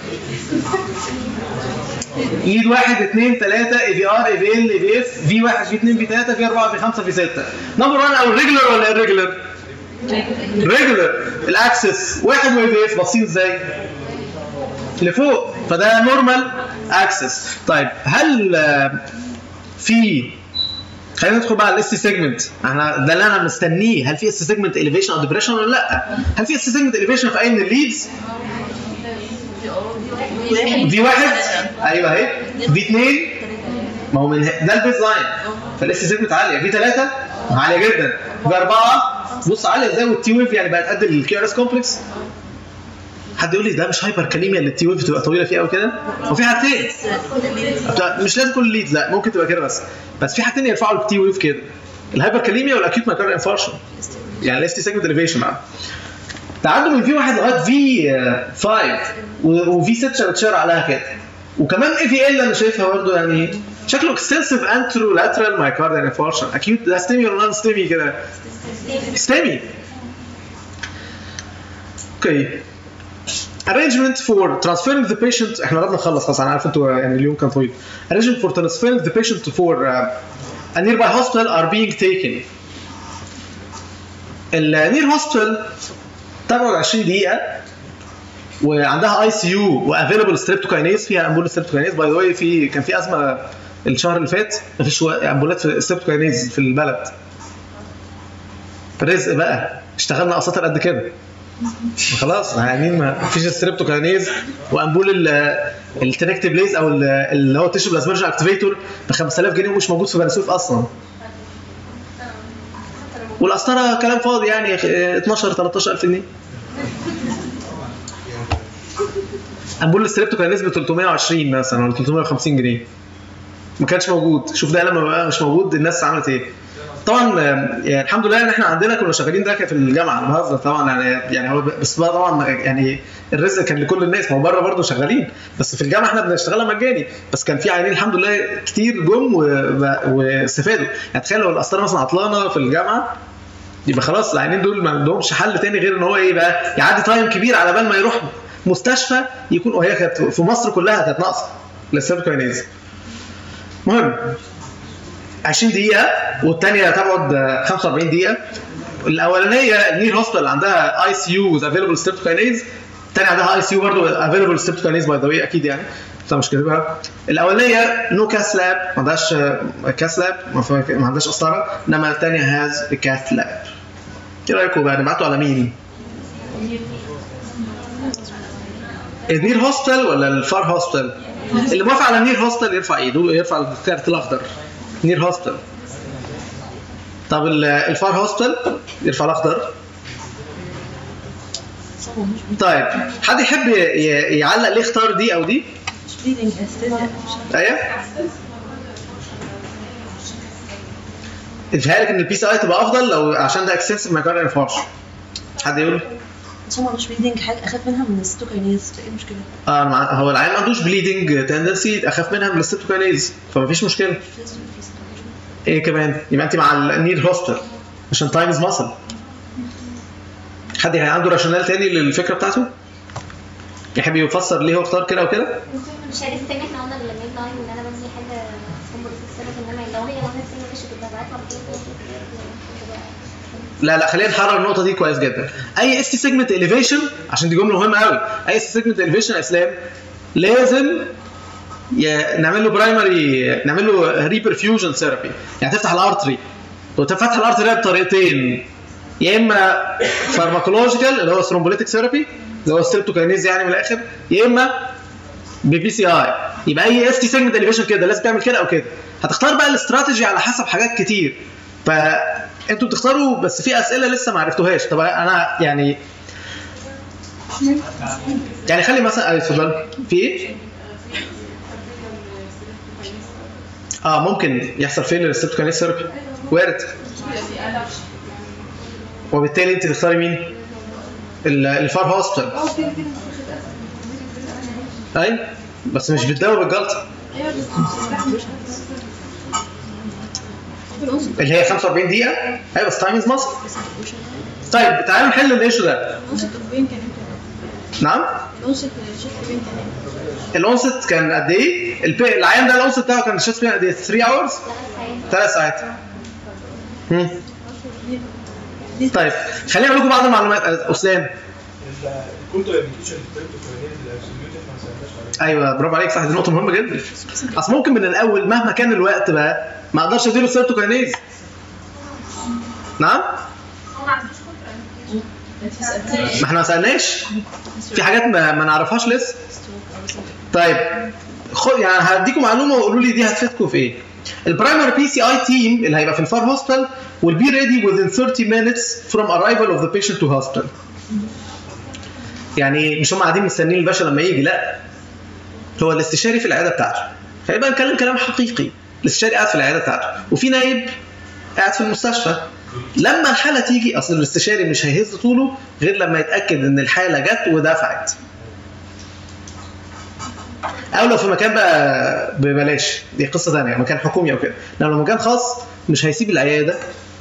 ايد واحد اثنين ثلاثة اي في ار اي في ال اي في اف في واحد في اثنين في ثلاثة في أربعة في خمسة في ستة نمبر 1 او الريجولر ولا الريجولر؟ ريجولر الاكسس واحد واي في اف باصين ازاي؟ لفوق فده نورمال اكسس طيب هل آه، في خلينا ندخل بقى على الاس سيجمنت احنا ده اللي انا مستنيه هل في اس سيجمنت اليفيشن او ديبريشن ولا لا؟ هل في اس سيجمنت اليفيشن في اي من الليدز؟ في واحد ايوه اهي في اثنين ما هو من ده البيز لاين فالاس سيجمنت عاليه في ثلاثه عاليه جدا في اربعه بص عاليه ازاي والتي ويف يعني بقت قد الكيو ار اس كومبلكس حد يقول لي ده مش هايبر كاليميا اللي التي ويف تبقى طويله فيه قوي كده وفي حاجتين مش لازم كل الليدز لا ممكن تبقى كده بس بس في حاجتين يرفعوا التي ويف كده الهايبر كاليميا والاكيوت مايكارد انفارشن يعني الاس تي سيجمنت اليفيشن تعدوا من في واحد لغايه في 5 وفي 6 بتشار عليها كده وكمان اي في ال انا شايفها برضه يعني شكله اكستنسيف انترو لاترال مايكارد انفارشن اكيوت ده ستيمي ولا نون ستيمي كده ستيمي اوكي arrangement for transferring the patient احنا قربنا نخلص خلاص انا عارف انتوا يعني اليوم كان طويل arrangement for transferring the patient for uh, a nearby hospital are being taken النير هوسبيتال تبعد 20 دقيقة وعندها اي سي يو وافيلبل ستريبتوكاينيز فيها امبول ستريبتوكاينيز باي ذا واي في كان في ازمة الشهر اللي فات مفيش امبولات في ستريبتوكاينيز في البلد رزق بقى اشتغلنا اساطر قد كده خلاص يعني ما فيش ستريبتوكاينيز وامبول التنكتبليز او ال- اللي هو تيشو بلازمرجن اكتيفيتور ب 5000 جنيه ومش موجود في بني سويف اصلا والقسطره كلام فاضي يعني اه، 12 13000 جنيه امبول الستريبتوكاينيز ب 320 مثلا ولا 350 جنيه ما كانش موجود شوف ده لما بقى مش موجود الناس عملت ايه طبعا آم، يعني الحمد لله ان احنا عندنا كنا شغالين ده في الجامعه أنا بهزر طبعا يعني يعني هو بس بقى طبعا يعني الرزق كان لكل الناس ما هو بره برضه شغالين بس في الجامعه احنا بنشتغلها مجاني بس كان في عيانين الحمد لله كتير جم و- واستفادوا يعني تخيل لو القسطره مثلا عطلانه في الجامعه يبقى خلاص العيانين دول ما عندهمش حل تاني غير ان هو ايه بقى يعدي تايم كبير على بال ما يروح مستشفى يكون وهي كانت في مصر كلها كانت ناقصه للسيركوينيز المهم 20 دقيقة والثانية تبعد آه، 45 دقيقة الأولانية النير هوسبيتال عندها اي سي يو وذ افيلبل ستريبتوكاينيز الثانية عندها اي سي يو برضه افيلبل ستريبتوكاينيز باي ذا واي أكيد يعني بس أنا مش كاتبها الأولانية نو كاث لاب ما عندهاش كاث لاب ما فيها- ما عندهاش قسطرة إنما الثانية هاز كاث لاب إيه رأيكم بقى نبعته على مين؟ النير هوسبيتال ولا الفار هوسبيتال؟ اللي موافق على النير هوسبيتال يرفع ايده يرفع الكارت الاخضر نير هوسبيتال طب ال- الفار هوسبيتال يرفع الاخضر طيب حد يحب ي- ي- يعلق ليه اختار دي او دي bleeding anesthesia ايوه يتهيألك ان البي سي اي تبقى افضل لو عشان ده اكستنسيف مايكارد انفارش حد يقول بس هما مش bleeding حاجة أخاف منها من الستوكاينيز ايه المشكلة؟ اه أنا مع- هو العيان ما عندوش بليدنج تندنسي اخاف منها من الستوكاينيز فمفيش مشكله في في ايه كمان يبقى انت مع النيد هوستر عشان تايم از ماسل حد عنده راشونال تاني للفكره بتاعته يحب يفسر ليه هو اختار كده وكده مش عارف تاني احنا قلنا الميد لاين ان انا بدي حاجه هم بس انما لو هي وانا سنه مش بتبقى بعتها لا لا خلينا نحرر النقطه دي كويس جدا اي اس تي سيجمنت اليفيشن عشان دي جمله مهمه قوي اي اس تي سيجمنت اليفيشن يا اسلام لازم ي- نعمل له برايمري نعمل له ريبرفيوجن ثيرابي يعني تفتح الارتري وتفتح الارتري ده بطريقتين يا اما فارماكولوجيكال اللي هو ثرومبوليتيك ثيرابي اللي هو ستريبتوكاينيز يعني من الاخر يا اما ببي سي اي يبقى اي اس تي سيجمنت اليفيشن كده لازم تعمل كده او كده هتختار بقى الاستراتيجي على حسب حاجات كتير فانتوا بتختاروا بس في اسئله لسه ما عرفتوهاش طب انا يعني يعني خلي مثلا اي اتفضل في ايه؟ اه ممكن يحصل فيلر السبتوكاينيز ثيرابي وارد وبالتالي انت تختاري مين؟ ال- الفار هوسبيتال اي بس مش بتداوي بالجلطه اللي هي 45 دقيقه ايوه بس تايم از ماسك طيب تعالوا نحل الايشو ده نعم الاونست كان قد ايه؟ البي... العيان ده الاونست بتاعه كان شيست بين قد ايه؟ 3 اورز؟ ثلاث ساعات مم. طيب خليني اقول لكم بعض المعلومات أه، اسلام الكونتر ابلكيشن الكتريبتوكاينيز الابسوليوت احنا ما سالناش عليه ايوه برافو عليك صح دي نقطه مهمه جدا اصل ممكن من الاول مهما كان الوقت بقى ما اقدرش اديله سيرتوكاينيز نعم ما احنا ما سالناش في حاجات ما, ما نعرفهاش لسه طيب خد يعني هديكم معلومه وقولوا لي دي هتفيدكم في ايه البرايمري بي سي اي تيم اللي هيبقى في الفار هوسبيتال will be ready within 30 minutes from arrival of the patient to hospital يعني مش هم قاعدين مستنيين الباشا لما يجي لا هو الاستشاري في العياده بتاعته فيبقى نتكلم كلام حقيقي الاستشاري قاعد في العياده بتاعته وفي نايب قاعد في المستشفى لما الحاله تيجي اصل الاستشاري مش هيهز طوله غير لما يتاكد ان الحاله جت ودفعت او لو في مكان بقى ببلاش دي قصه ثانيه مكان حكومي او كده لو لو مكان خاص مش هيسيب العياده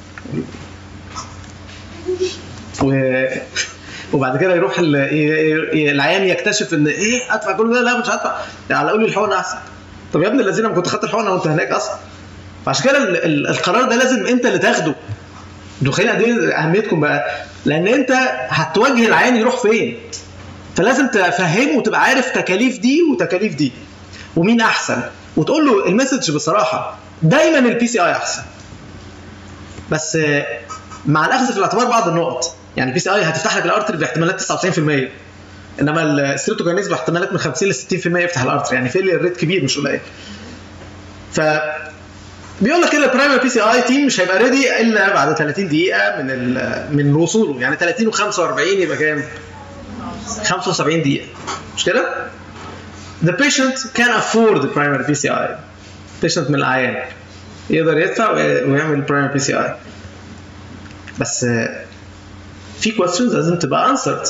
و... وبعد كده يروح ال... ي- ي- العيان يكتشف ان ايه ادفع كل ده لا مش هدفع يعني على قول لي الحقنه احسن طب يا ابن الذين ما كنت خدت الحقنه وانت هناك اصلا فعشان كده ال... ال... القرار ده لازم انت اللي تاخده انتوا متخيلين قد ايه اهميتكم بقى لان انت هتوجه العيان يروح فين فلازم تفهمه وتبقى عارف تكاليف دي وتكاليف دي ومين احسن وتقول له المسج بصراحه دايما البي سي اي احسن بس آه، مع الاخذ في الاعتبار بعض النقط يعني البي سي اي هتفتح لك الارتري باحتمالات 99% انما الستريبتوكاينيز باحتمالات من 50 ل 60% يفتح الارتري يعني فيلير ريت كبير مش قليل ف بيقول لك كده البرايمري بي سي اي تيم مش هيبقى ريدي الا بعد 30 دقيقه من ال- من وصوله يعني 30 و45 يبقى كام؟ 75 دقيقه مش كده؟ The patient can afford the primary PCI. patient من العيان يقدر يدفع ويعمل primary PCI. بس آه، في questions لازم تبقى answered.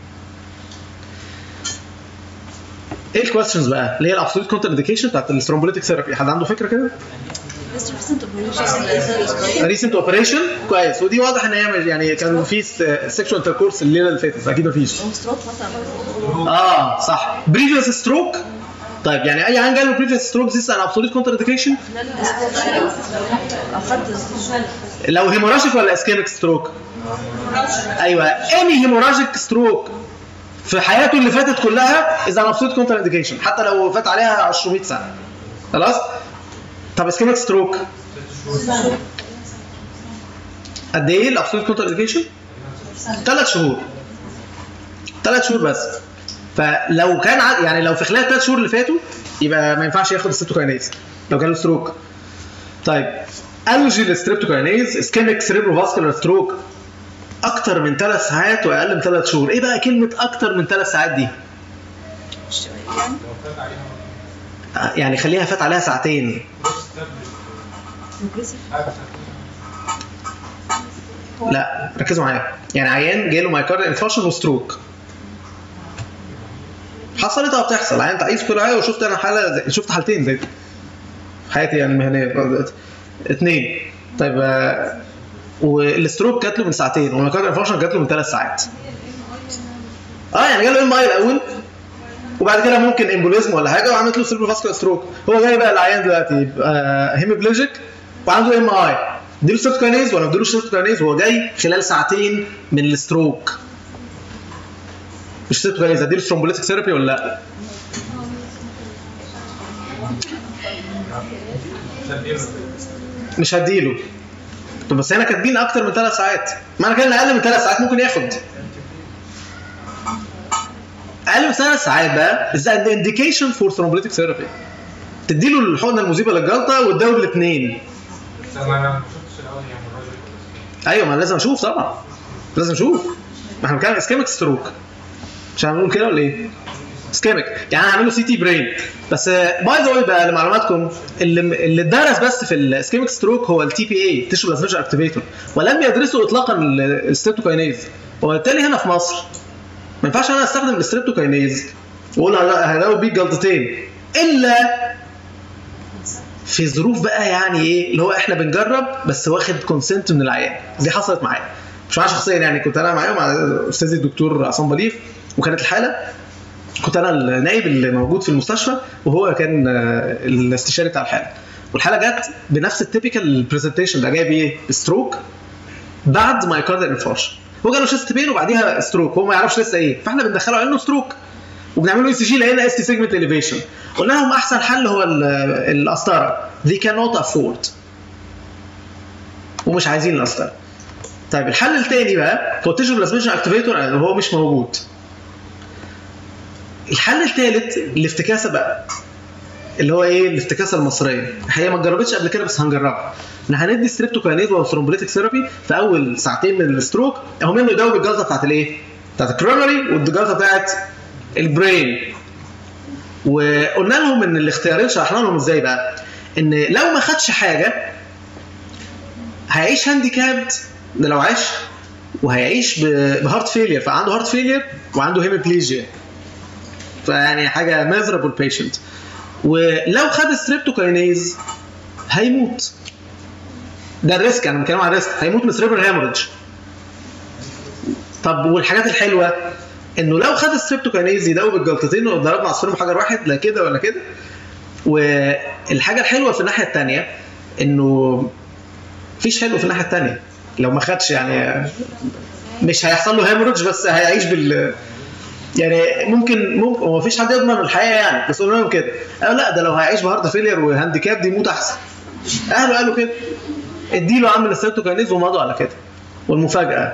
ايه الكويستشنز بقى؟ اللي هي الابسولوت كونتر انديكيشن بتاعت الثرومبوليتيك ثيرابي حد عنده فكره كده؟ ريسنت اوبريشن كويس ودي واضح ان هي مش- يعني كان في سيكشوال انتركورس الليله اللي فاتت اكيد مفيش اه صح بريفيوس ستروك طيب يعني اي عيان جاله بريفيوس ستروك ذيس ان ابسولوت كونتر انديكيشن لو هيموراجيك ولا اسكيميك ستروك ايوه اني هيموراجيك ستروك في حياته اللي فاتت كلها اذا ابسولوت كونتر انديكيشن حتى لو فات عليها 200 سنه خلاص طب اسكيميك ستروك قد ايه الابسولوت كونتر انديكيشن ثلاث شهور ثلاث شهور بس فلو كان ع- يعني لو في خلال الثلاث شهور اللي فاتوا يبقى ما ينفعش ياخد الستروكاينيز لو جاله ستروك طيب الجي الستريبتوكاينيز اسكيميك سيريبرو فاسكولار ستروك اكتر من ثلاث ساعات واقل من ثلاث شهور ايه بقى كلمه اكتر من ثلاث ساعات دي آه، يعني خليها فات عليها ساعتين لا ركزوا معايا يعني عيان جاله مايكارد انفارشن وستروك حصلت اه بتحصل عيان تعيس كل حاجه وشفت انا حاله زي- شفت حالتين زي دي. في حياتي يعني المهنيه اثنين طيب آه، والستروك جات له من ساعتين والمايكارد انفارشن جات له من ثلاث ساعات اه يعني جاله ام اي الاول وبعد كده ممكن امبوليزم ولا حاجه وعملت له سيربرو فاسكولار ستروك هو جاي بقى العيان دلوقتي هيموبليجيك وعنده ام اي اديله سيرتوكاينيز ولا ما اديلوش سيرتوكاينيز وهو جاي خلال ساعتين من الستروك مش سيرتوكاينيز اديله ثرومبوليتيك ثيرابي ولا لا مش هديله طب بس هنا كاتبين اكتر من ثلاث ساعات معنى كده ان اقل من ثلاث ساعات ممكن ياخد اقل من ثلاث ساعات بقى is an indication for thrombolytic therapy تديله الحقنه المذيبه للجلطه وتداوي الاثنين بس انا ما شفتش الاول يعني الراجل ولا ايوه ما لازم اشوف طبعا لازم اشوف ما احنا بنتكلم اسكيميك ستروك مش هنقول كده ولا ايه؟ اسكيميك يعني انا هعمل له سي تي برين بس باي ذا واي بقى لمعلوماتكم اللي اللي اتدرس بس في الاسكيميك ستروك هو التي بي اي تيشو بلازميشن اكتيفيتور ولم يدرسوا اطلاقا الستريبتوكاينيز وبالتالي هنا في مصر ما ينفعش انا استخدم الستريبتوكاينيز واقول هداوي بيه جلطتين الا في ظروف بقى يعني ايه اللي هو احنا بنجرب بس واخد كونسنت من العيان دي حصلت معايا مش معايا شخصيا يعني كنت انا معايا مع استاذي الدكتور عصام بليغ وكانت الحاله كنت انا النائب اللي موجود في المستشفى وهو كان آه، الاستشاري بتاع الحاله والحاله جت بنفس التيبيكال برزنتيشن ده جاي بايه؟ ستروك بعد مايكارديال انفارش هو جاله شيست بين وبعديها ستروك هو ما يعرفش لسه ايه فاحنا بندخله على انه ستروك وبنعمل له اي سي جي لقينا اس تي سيجمنت اليفيشن قلنا لهم احسن حل هو ال- القسطره they cannot afford ومش عايزين القسطره طيب الحل الثاني بقى هو تيشو بلازميشن اكتيفيتور هو مش موجود الحل الثالث الافتكاسه بقى اللي هو ايه الافتكاسه المصريه هي ما اتجربتش قبل كده بس هنجربها ان هندي ستريبتوكاينيز وثرومبوليتيك ثيرابي في اول ساعتين من الستروك هم منه يداوي بالجلطه بتاعت الايه؟ بتاعت الكرونري والجلطه بتاعت البرين وقلنا لهم ان الاختيارين شرحنا لهم ازاي بقى ان لو ما خدش حاجه هيعيش هانديكابد ده لو عاش وهيعيش ب- بهارت فيلير فعنده هارت فيلير وعنده هيموبليجيا فيعني حاجه ميزرابل بيشنت ولو خد ستريبتوكاينيز هيموت ده الريسك انا بتكلم عن الريسك هيموت من سريبرال هيموريدج طب والحاجات الحلوه انه لو خد ستريبتوكاينيز يداوي بالجلطتين وضربنا عصفورين بحجر واحد لا كده ولا كده والحاجه الحلوه في الناحيه الثانيه انه مفيش حلو في الناحيه الثانيه لو ما خدش يعني مش هيحصل له هيموريدج بس هيعيش بال يعني ممكن ممكن هو مفيش حد يضمن الحياه يعني بس قلنا لهم كده قالوا لا ده لو هيعيش بهارت فيلير وهانديكاب دي يموت احسن اهله قالوا كده اديله عامل الستريبتوكاينيز ومضوا على كده والمفاجاه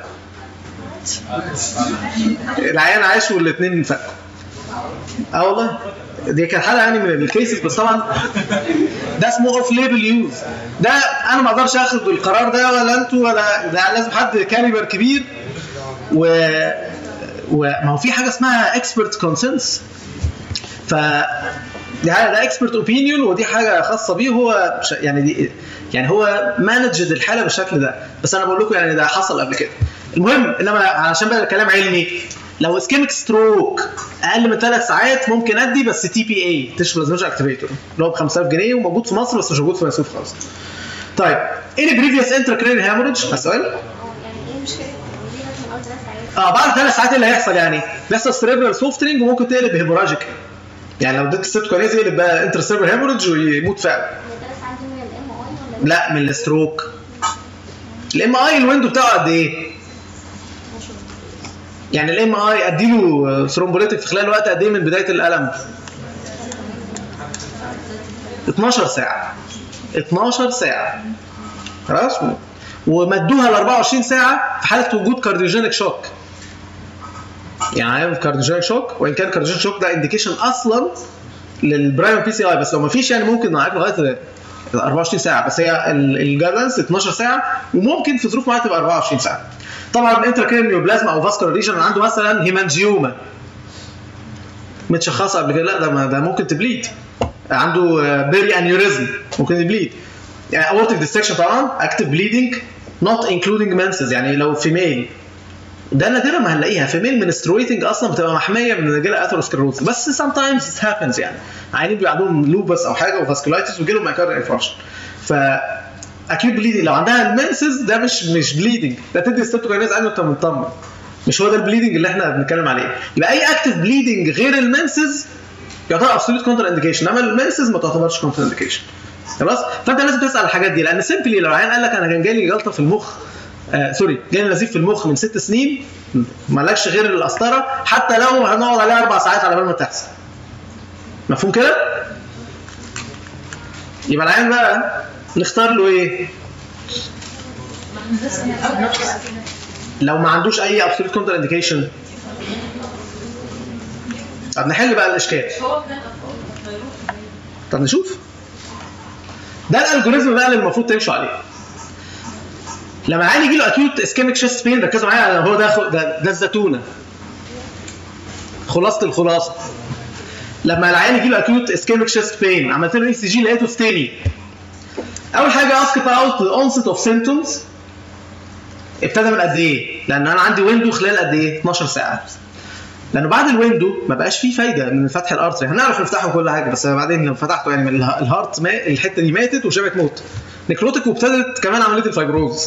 العيان عاش والاثنين فكوا اه والله دي كانت حاله يعني من الكيسز بس طبعا ده اسمه اوف ليبل يوز ده انا ما اقدرش اخد القرار ده ولا انتوا ولا ده لازم حد كاليبر كبير و وما هو في حاجه اسمها اكسبرت كونسنس ف دي حاجه ده اكسبرت اوبينيون ودي حاجه خاصه بيه هو ش- يعني دي يعني هو مانجد الحاله بالشكل ده بس انا بقول لكم يعني ده حصل قبل كده المهم انما علشان بقى الكلام علمي لو اسكيميك ستروك اقل من ثلاث ساعات ممكن ادي بس تي بي اي تيشو بلازميشن اكتيفيتور اللي هو ب 5000 جنيه وموجود في مصر بس مش موجود في مصروف خالص. طيب ايه البريفيوس انتراكرين هاموريدج؟ السؤال؟ اه يعني ايه مشكله يعني ليه لازم اول ثلاث ساعات؟ اه بعد ثلاث ساعات ايه اللي هيحصل يعني؟ بيحصل سريبرال سوفتنج وممكن تقلب هيموراجيك يعني لو اديت السيتوكاينيز يقلب بقى انتر سيربر هيموريدج ويموت فعلا هي ثلاث ساعات دي من الام اي ولا لا من الستروك الام اي الويندو بتاعه قد ايه؟ يعني الام اي اديله ثرومبوليتك في خلال وقت قد ايه من بدايه الالم؟ 12 ساعه 12 ساعه خلاص ومدوها ل 24 ساعه في حاله وجود كارديوجينيك شوك يعني عارف كارديوجينيك شوك وان كان كارديوجينيك شوك ده انديكيشن اصلا للبرايم بي سي اي بس لو ما فيش يعني ممكن معاك لغايه 24 ساعه بس هي الجايدنس 12 ساعه وممكن في ظروف معينه تبقى 24 ساعه طبعا الانتراكرين نيوبلازما او فاسكولار ريجن عنده مثلا هيمانجيوما متشخصه قبل كده لا ده ما ده ممكن تبليد عنده بيري انيوريزم ممكن يبليد يعني اورتيك ديستكشن طبعا اكتف بليدنج نوت انكلودنج منسز يعني لو فيميل ده نادرا ما هنلاقيها فيميل منسترويتنج اصلا بتبقى محميه من رجاله اثيروسكلروز بس سام تايمز هابنز يعني عيانين بيبقى عندهم لوبس او حاجه وفاسكولايتس ويجي لهم مايكارديال انفاركشن ف اكيد بليدنج لو عندها المنسز ده مش مش بليدنج ده تدي ستريبتوكاينيز عادي وانت مطمن مش هو ده البليدنج اللي احنا بنتكلم عليه يبقى اي اكتف بليدنج غير المنسز يعتبر ابسوليت كونتر انديكيشن انما المنسز ما تعتبرش كونتر انديكيشن خلاص فانت لازم تسال الحاجات دي لان سيمبلي لو عيان قال لك انا كان جالي جلطه في المخ آه سوري جالي نزيف في المخ من ست سنين مالكش غير القسطره حتى لو هنقعد عليها اربع ساعات على بال ما تحصل مفهوم كده؟ يبقى العيان بقى نختار له ايه؟ لو ما عندوش اي ابسوليت كونتر انديكيشن طب نحل بقى الاشكال طب نشوف ده الالجوريزم بقى اللي المفروض تمشوا عليه لما العيان يجي له اكيوت اسكيميك شيست بين ركزوا معايا هو ده ده, ده الزتونه خلاصه الخلاصه لما العيان يجي له اكيوت اسكيميك شيست بين عملت له اي سي جي لقيته ستيني اول حاجه اسك about the onset of symptoms ابتدى من قد ايه؟ لان انا عندي ويندو خلال قد ايه؟ 12 ساعه لانه بعد الويندو ما بقاش فيه فايده من فتح الارتري هنعرف نفتحه كل حاجه بس بعدين لو فتحته يعني من اله- الهارت ما الحته دي ماتت وشبكت موت نكروتك وابتدت كمان عمليه الفايبروز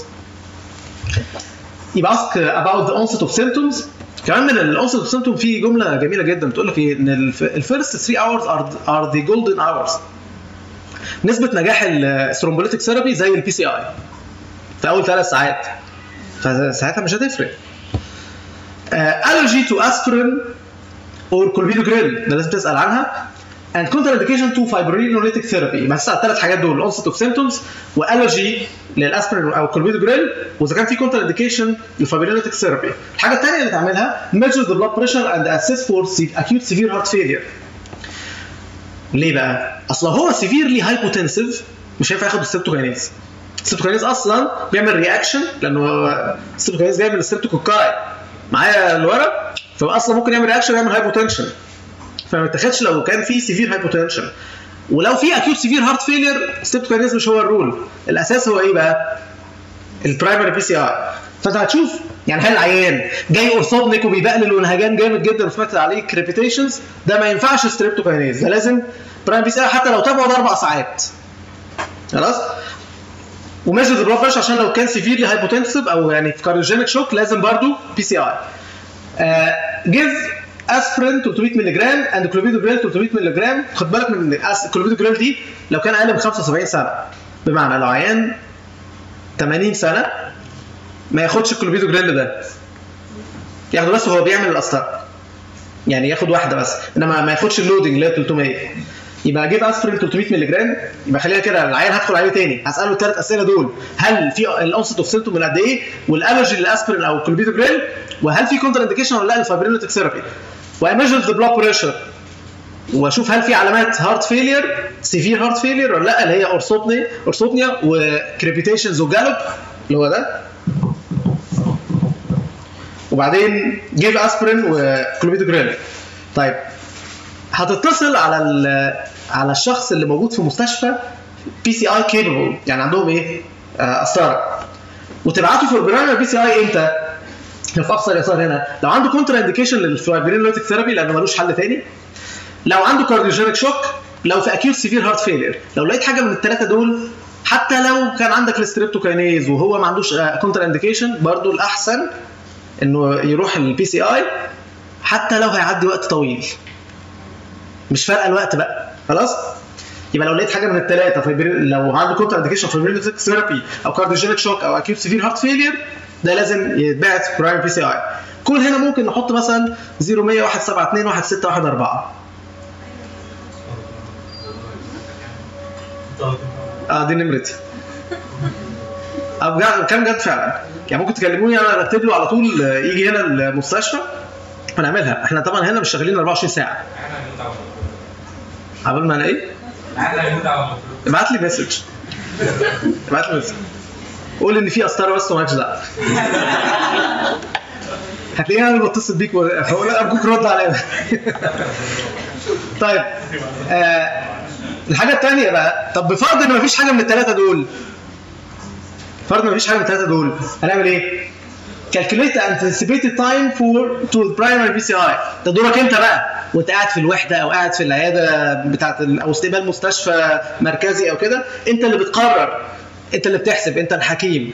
يبقى اسك about the onset of symptoms كمان من الاونست اوف symptom في جمله جميله جدا بتقول لك ايه ان الفيرست 3 hours are are the golden hours نسبه نجاح الثرومبوليتيك ثيرابي زي البي سي اي في اول ثلاث ساعات فساعتها مش هتفرق الرجي تو اسبرين اور كولبيدوجريل ده لازم تسال عنها and contraindication to fibrinolytic therapy يبقى تسال الثلاث حاجات دول onset of symptoms والرجي للاسبرين او الكولبيدوجريل واذا كان في كونتر انديكيشن للفايبرينوليتيك ثيرابي الحاجه الثانيه اللي تعملها measure the blood pressure and assess for se- acute severe heart failure ليه بقى؟ اصل هو سيفيرلي هايبوتنسيف مش هينفع ياخد السيبتوكاينيز السيبتوكاينيز اصلا بيعمل رياكشن لانه السيبتوكاينيز جاي من السيبتوكوكاي معايا الورق فاصلا ممكن يعمل رياكشن يعمل هايبوتنشن فما يتاخدش لو كان في سيفير هايبوتنشن ولو في اكيوت سيفير هارت فيلير السيبتوكاينيز مش هو الرول الاساس هو ايه بقى؟ البرايمري بي سي اي فانت هتشوف يعني هل العيان جاي اورثوبنيك وبيبقلل ونهجان جامد جدا وسمعت عليه كريبيتيشنز ده ما ينفعش ستريبتوكاينيز ده لازم برايمري بي سي اي حتى لو تابعه ده اربع ساعات خلاص وميجر البلاد بريشر عشان لو كان سيفيرلي هايبوتنسيف او يعني في كارديوجينيك شوك لازم برضو بي سي اي جيف اسبرين 300 مللي جرام اند كلوفيدوجريل 300 مللي جرام خد بالك من الكلوفيدوجريل دي لو كان اقل من 75 سنه بمعنى لو عيان 80 سنه ما ياخدش الكلوفيدوجريل ده ياخده بس وهو بيعمل القسطره يعني ياخد واحده بس انما ما ياخدش اللودنج اللي هي 300 يبقى اجيب اسبرين 300 مللي جرام يبقى خلينا كده العيان هدخل عليه تاني هساله الثلاث اسئله دول هل في الاونست اوف سيمتوم من قد ايه والالرجي للاسبرين او الكلوبيدوجريل وهل في كونتر انديكيشن ولا لا للفايبرينوتيك ثيرابي واميجر ذا بلاد بريشر واشوف هل في علامات هارت فيلير سيفير هارت فيلير ولا لا اللي هي اورثوبنيا اورثوبنيا وكريبيتيشنز وجالوب اللي هو ده وبعدين جيب اسبرين وكلوبيدوجريل طيب هتتصل على ال- على الشخص اللي موجود في مستشفى بي سي اي كيبل يعني عندهم ايه؟ آه، قسطره وتبعته في البرايمري بي سي اي امتى؟ في اقصى اليسار هنا لو عنده كونتر انديكيشن للفايبرينوليتيك ثيرابي لانه ملوش حل تاني لو عنده كارديوجينيك شوك لو في اكيوت سيفير هارت فيلير لو لقيت حاجه من الثلاثه دول حتى لو كان عندك الستريبتوكاينيز وهو ما عندوش كونتر انديكيشن برضو الاحسن انه يروح البي سي اي حتى لو هيعدي وقت طويل مش فارقه الوقت بقى خلاص يبقى لو لقيت حاجه من الثلاثه فيبر... لو عنده كونتر انديكيشن فايبرينوليتيك ثيرابي او كارديوجينيك شوك او اكيوت سيفير هارت فيلير ده لازم يتبعت برايم بي سي اي كل هنا ممكن نحط مثلا 0100 172 1614 اه دي نمرتي اه بجد كان جد فعلا يعني ممكن تكلموني انا ارتب له على طول آه، يجي هنا المستشفى ونعملها احنا طبعا هنا مش شغالين 24 ساعه احنا هنموت على المطلوب عبال ما انا ايه احنا هنموت على المطلوب ابعت لي مسج ابعت لي مسج قول ان في قسطره بس ومالكش دعوه هتلاقيني انا اللي بتصل بيك هقول ارجوك رد عليا طيب آه الحاجه الثانيه بقى طب بفرض ان مفيش حاجه من الثلاثه دول فرض ان مفيش حاجه من الثلاثه دول هنعمل ايه؟ calculate the anticipated time for to the primary PCI ده دورك انت بقى وانت قاعد في الوحده او قاعد في العياده بتاعت ال- او استقبال مستشفى مركزي او كده انت اللي بتقرر انت اللي بتحسب انت الحكيم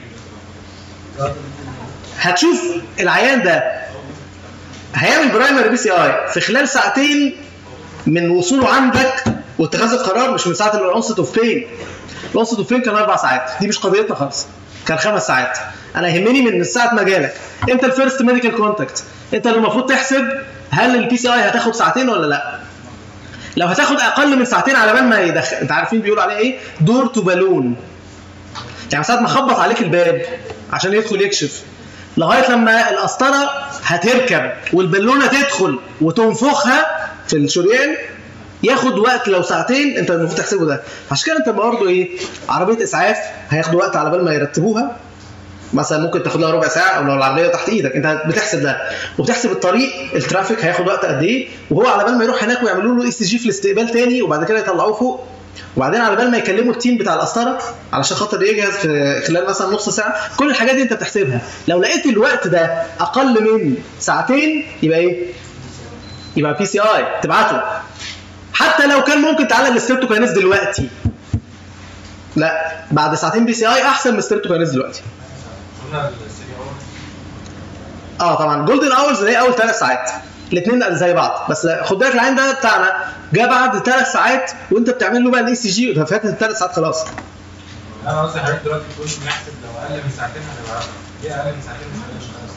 هتشوف العيان ده هيعمل برايمري بي سي اي في خلال ساعتين من وصوله عندك واتخاذ القرار مش من ساعه الاونست اوف بين الاونست اوف بين كان اربع ساعات دي مش قضيتنا خالص كان خمس ساعات انا يهمني من ساعه ما جالك انت الفيرست ميديكال كونتاكت انت اللي المفروض تحسب هل البي سي اي هتاخد ساعتين ولا لا لو هتاخد اقل من ساعتين على بال ما يدخل انت عارفين بيقولوا عليه ايه دور تو بالون يعني ساعه ما خبط عليك الباب عشان يدخل يكشف لغايه لما القسطره هتركب والبالونه تدخل وتنفخها في الشريان ياخد وقت لو ساعتين انت المفروض تحسبه ده عشان كده انت برضه ايه عربيه اسعاف هياخدوا وقت على بال ما يرتبوها مثلا ممكن تاخد لها ربع ساعه او لو العربيه تحت ايدك انت بتحسب ده وبتحسب الطريق الترافيك هياخد وقت قد ايه وهو على بال ما يروح هناك ويعملوا له اي سي جي في الاستقبال تاني وبعد كده يطلعوه فوق وبعدين على بال ما يكلموا التيم بتاع القسطره علشان خاطر يجهز في خلال مثلا نص ساعه كل الحاجات دي انت بتحسبها لو لقيت الوقت ده اقل من ساعتين يبقى ايه يبقى بي سي اي تبعته حتى لو كان ممكن تعلق الستريبتوكاينيز دلوقتي لا بعد ساعتين بي سي اي احسن من الستريبتوكاينيز دلوقتي قلنا السيري اور اه طبعا جولدن اورز اللي هي اول ثلاث ساعات الاثنين زي بعض بس خد بالك العين ده بتاعنا جه بعد ثلاث ساعات وانت بتعمل له بقى الاي سي جي فاتت الثلاث ساعات خلاص انا قصدي حضرتك دلوقتي بتقول نحسب لو اقل من ساعتين هنبقى ليه اقل من ساعتين مش هنبقاش خلاص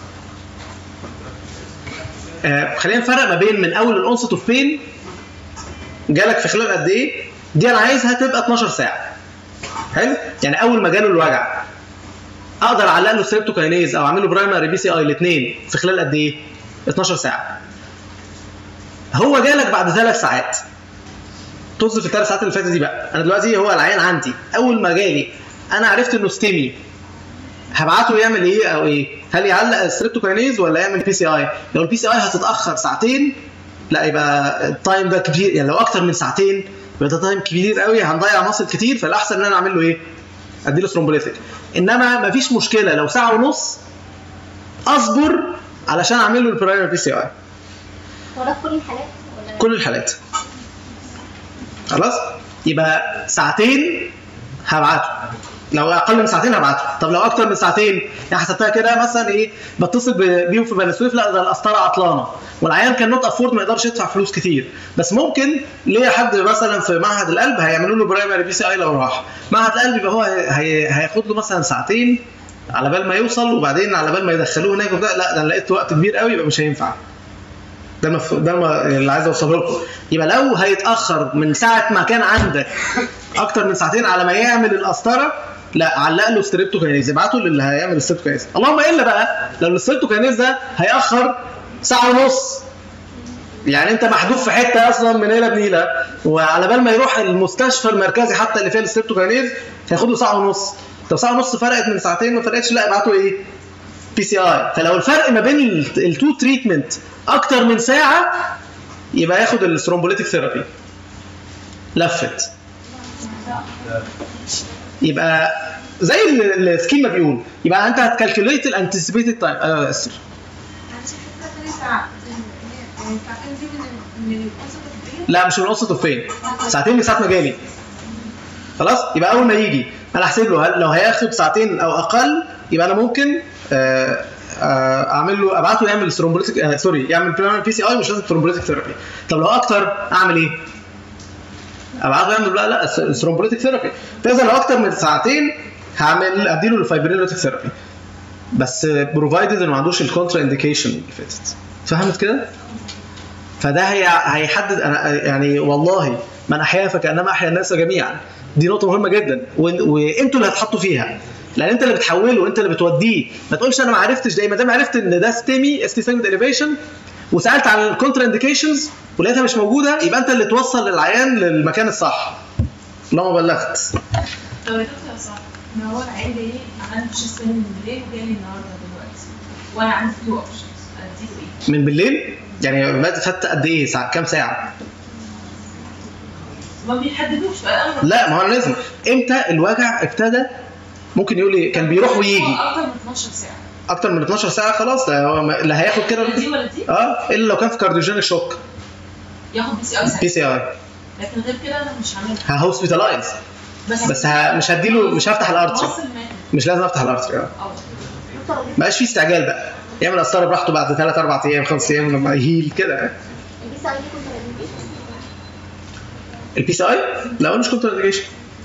آه خلينا نفرق ما بين من اول الاونست اوف بين جالك في خلال قد ايه دي انا عايزها تبقى 12 ساعه حلو يعني اول ما جاله الوجع اقدر اعلق له ستريبتوكاينيز او اعمل له برايمري بي سي اي الاثنين في خلال قد ايه 12 ساعه هو جالك بعد ثلاث ساعات طز في الثلاث ساعات اللي فاتت دي بقى انا دلوقتي هو العيان عندي اول ما جالي انا عرفت انه ستيمي هبعته يعمل ايه او ايه هل يعلق الستريبتوكاينيز ولا يعمل بي سي اي لو البي سي اي هتتاخر ساعتين لا يبقى التايم ده كبير يعني لو اكتر من ساعتين يبقى ده تايم كبير قوي هنضيع مصل كتير فالاحسن ان انا اعمل له ايه ادي له ثرومبوليتيك انما مفيش مشكله لو ساعه ونص اصبر علشان اعمل له البرايمري بي سي اي هو ده في كل الحالات ولا كل الحالات خلاص يبقى ساعتين هبعته لو اقل من ساعتين هبعته طب لو اكتر من ساعتين يعني حسبتها كده مثلا ايه بتصل ب- بيهم في بني سويف لا ده القسطره عطلانه والعيان كان نوت افورد ما يقدرش يدفع فلوس كتير بس ممكن ليه حد مثلا في معهد القلب هيعملوا له برايمري بي سي اي لو راح معهد القلب يبقى هو هي- هي- هياخد له مثلا ساعتين على بال ما يوصل وبعدين على بال ما يدخلوه هناك وبتاع لا ده انا لقيت وقت كبير قوي يبقى مش هينفع ده المف... ده الم... اللي عايز اوصله لكم يبقى لو هيتاخر من ساعه ما كان عندك اكتر من ساعتين على ما يعمل القسطره لا علق له ستريبتوكاينيز ابعته للي هيعمل الستريبتوكاينيز اللهم الا بقى لو الستريبتوكاينيز ده هياخر ساعه ونص يعني انت محذوف في حته اصلا من هنا بنيله وعلى بال ما يروح المستشفى المركزي حتى اللي فيها الستريبتوكاينيز هياخد له ساعه ونص طب ساعه ونص فرقت من ساعتين ما فرقتش لا ابعته ايه بي سي اي فلو الفرق ما بين التو تريتمنت اكتر من ساعه يبقى ياخد الثرومبوليتيك ثيرابي لفت يبقى زي ال- السكيما بيقول يبقى انت هتكالكوليت الانتسيبيتد تايم ايوه يا اسر معلش الفكرة تاني ساعة يعني ساعتين دي من من الأوسط الكبير لا مش من وسط فين ساعتين من ساعه ما جالي خلاص يبقى اول ما يجي انا احسب له هل- لو هياخد ساعتين او اقل يبقى انا ممكن آه، آه، اعمل له ابعته يعمل ثرومبوليتيك آه سوري يعمل بي سي اي مش لازم ثرومبوليتيك ثيرابي طب لو اكتر اعمل ايه؟ ابعته يعمل لا لا ثرومبوليتيك ثيرابي فاذا لو اكتر من ساعتين هعمل اديله الفايبريلوتيك ثيرابي بس بروفايدد انه ما عندوش الكونترا انديكيشن اللي فاتت فهمت كده؟ فده هي هيحدد انا يعني والله من احيا فكانما احيا الناس جميعا دي نقطه مهمه جدا و- وانتوا اللي هتحطوا فيها لان انت اللي بتحوله انت اللي بتوديه ما تقولش انا ما عرفتش ده ما دام عرفت ان ده ستيمي استي سيجمنت اليفيشن وسالت عن الكونترا انديكيشنز ولقيتها مش موجوده يبقى انت اللي توصل للعيان للمكان الصح اللهم بلغت طب يا دكتور يا صاحبي ما هو العيال جاي عندي مش سنين من بالليل وجاي لي النهارده دلوقتي وانا عندي تو اوبشنز اديله ايه؟ من بالليل يعني بعد فات قد ايه ساعه كام ساعه ما بيحددوش بقى انا لا ما هو لازم امتى الوجع ابتدى ممكن يقول لي كان بيروح ويجي اكتر من 12 ساعه اكتر من 12 ساعه خلاص ده هو ما- اللي هياخد كده دي ولا دي؟ اه الا لو كان في كارديوجينيك شوك ياخد بي سي اي بي ساعتها سي اي لكن غير كده انا مش هعملها ههوسبيتالايز بس ه... مش هديله مش هفتح الارتري واصل مات مش لازم افتح الارتري اه اه دكتور وليه مبقاش في استعجال بقى يعمل قسطره براحته بعد 3 4 ايام 5 ايام لما يهيل كده البي سي اي دي كنت ريديكيشن البي سي اي لا هو مش كونتر انديكيشن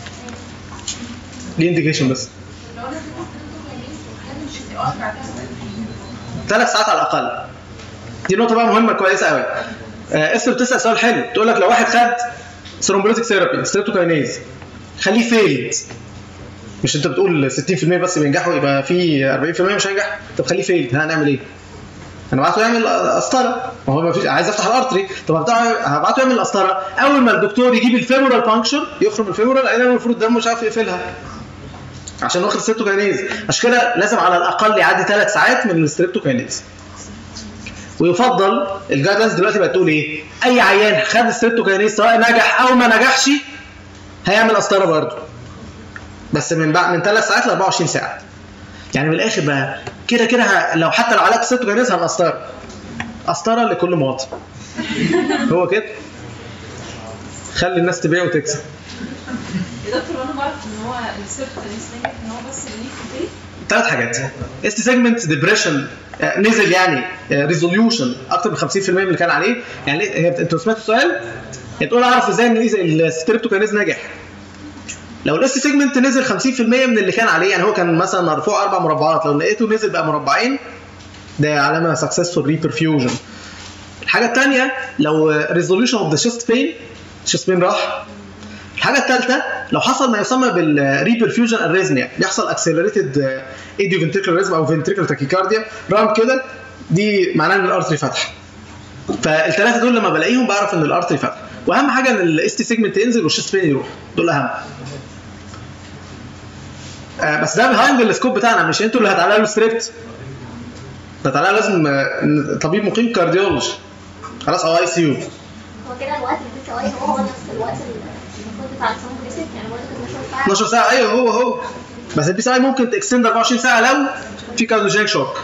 ليه انديكيشن بس لو انا اديته هل مش هتبقى واقف بعد كده ثلاث ساعات على الاقل دي نقطه بقى مهمه كويسه قوي آه اسر بتسال سؤال حلو تقول لك لو واحد خد ثرومبوليتيك ثيرابي ستريبتوكاينيز خليه فيلد مش انت بتقول 60% بس بينجحوا يبقى في 40% مش هينجح طب خليه فيل هنعمل ايه؟ انا بعته يعمل قسطره ما هو ما فيش عايز افتح الارتري طب هبتاع- هبعته يعمل قسطره اول ما الدكتور يجيب الفيمورال بانكشر يخرم الفيمورال انا المفروض دمه مش عارف يقفلها عشان واخد ستريبتوكاينيز عشان كده لازم على الاقل يعدي ثلاث ساعات من الستريبتوكاينيز ويفضل الجايد لاينز دلوقتي بقت تقول ايه؟ اي عيان خد الستريبتوكاينيز سواء نجح او ما نجحش هيعمل قسطره برضه بس من بعد من ثلاث ساعات ل 24 ساعه يعني من الاخر بقى كده كده ه- لو حتى لو علاج ستريبتوكاينيز هنقسطره قسطره لكل مواطن هو كده خلي الناس تبيع وتكسب يا دكتور انا بعرف ان هو السيرت نجح ان هو بس اللي في ثلاث حاجات اس سيجمنت ديبريشن نزل يعني ريزوليوشن اكتر من 50% من اللي كان عليه يعني ليه- هي انتوا سمعتوا السؤال؟ هي بتقول اعرف ازاي ان الستريبتوكاينيز نجح لو الاس سيجمنت نزل 50% من اللي كان عليه يعني هو كان مثلا مرفوع اربع مربعات لو لقيته نزل بقى مربعين ده علامه سكسسفول ريبرفيوجن الحاجه الثانيه لو ريزوليوشن اوف ذا شيست بين شيست بين راح الحاجه الثالثه لو حصل ما يسمى بالريبرفيوجن اريزميا بيحصل اكسلريتد ايديو فنتريكل ريزم او فنتريكل تاكيكارديا رام كده دي معناه ان الارتري فتح فالثلاثه دول لما بلاقيهم بعرف ان الارتري فتح واهم حاجه ان الاس تي سيجمنت ينزل والشيست بين يروح دول اهم آه بس ده بيهايند السكوب بتاعنا مش انتوا اللي هتعلقوا الستريبت ده تعالى لازم آه، طبيب مقيم كارديولوجي خلاص او اي سي يو هو كده الوقت البي سي اي هو هو نفس الوقت المفروض بتاع السونوجرافيك يعني برضه 12 ساعه 12 ساعه ايوه هو هو بس البي سي اي ممكن تكستند 24 ساعه لو في كارديوجينيك شوك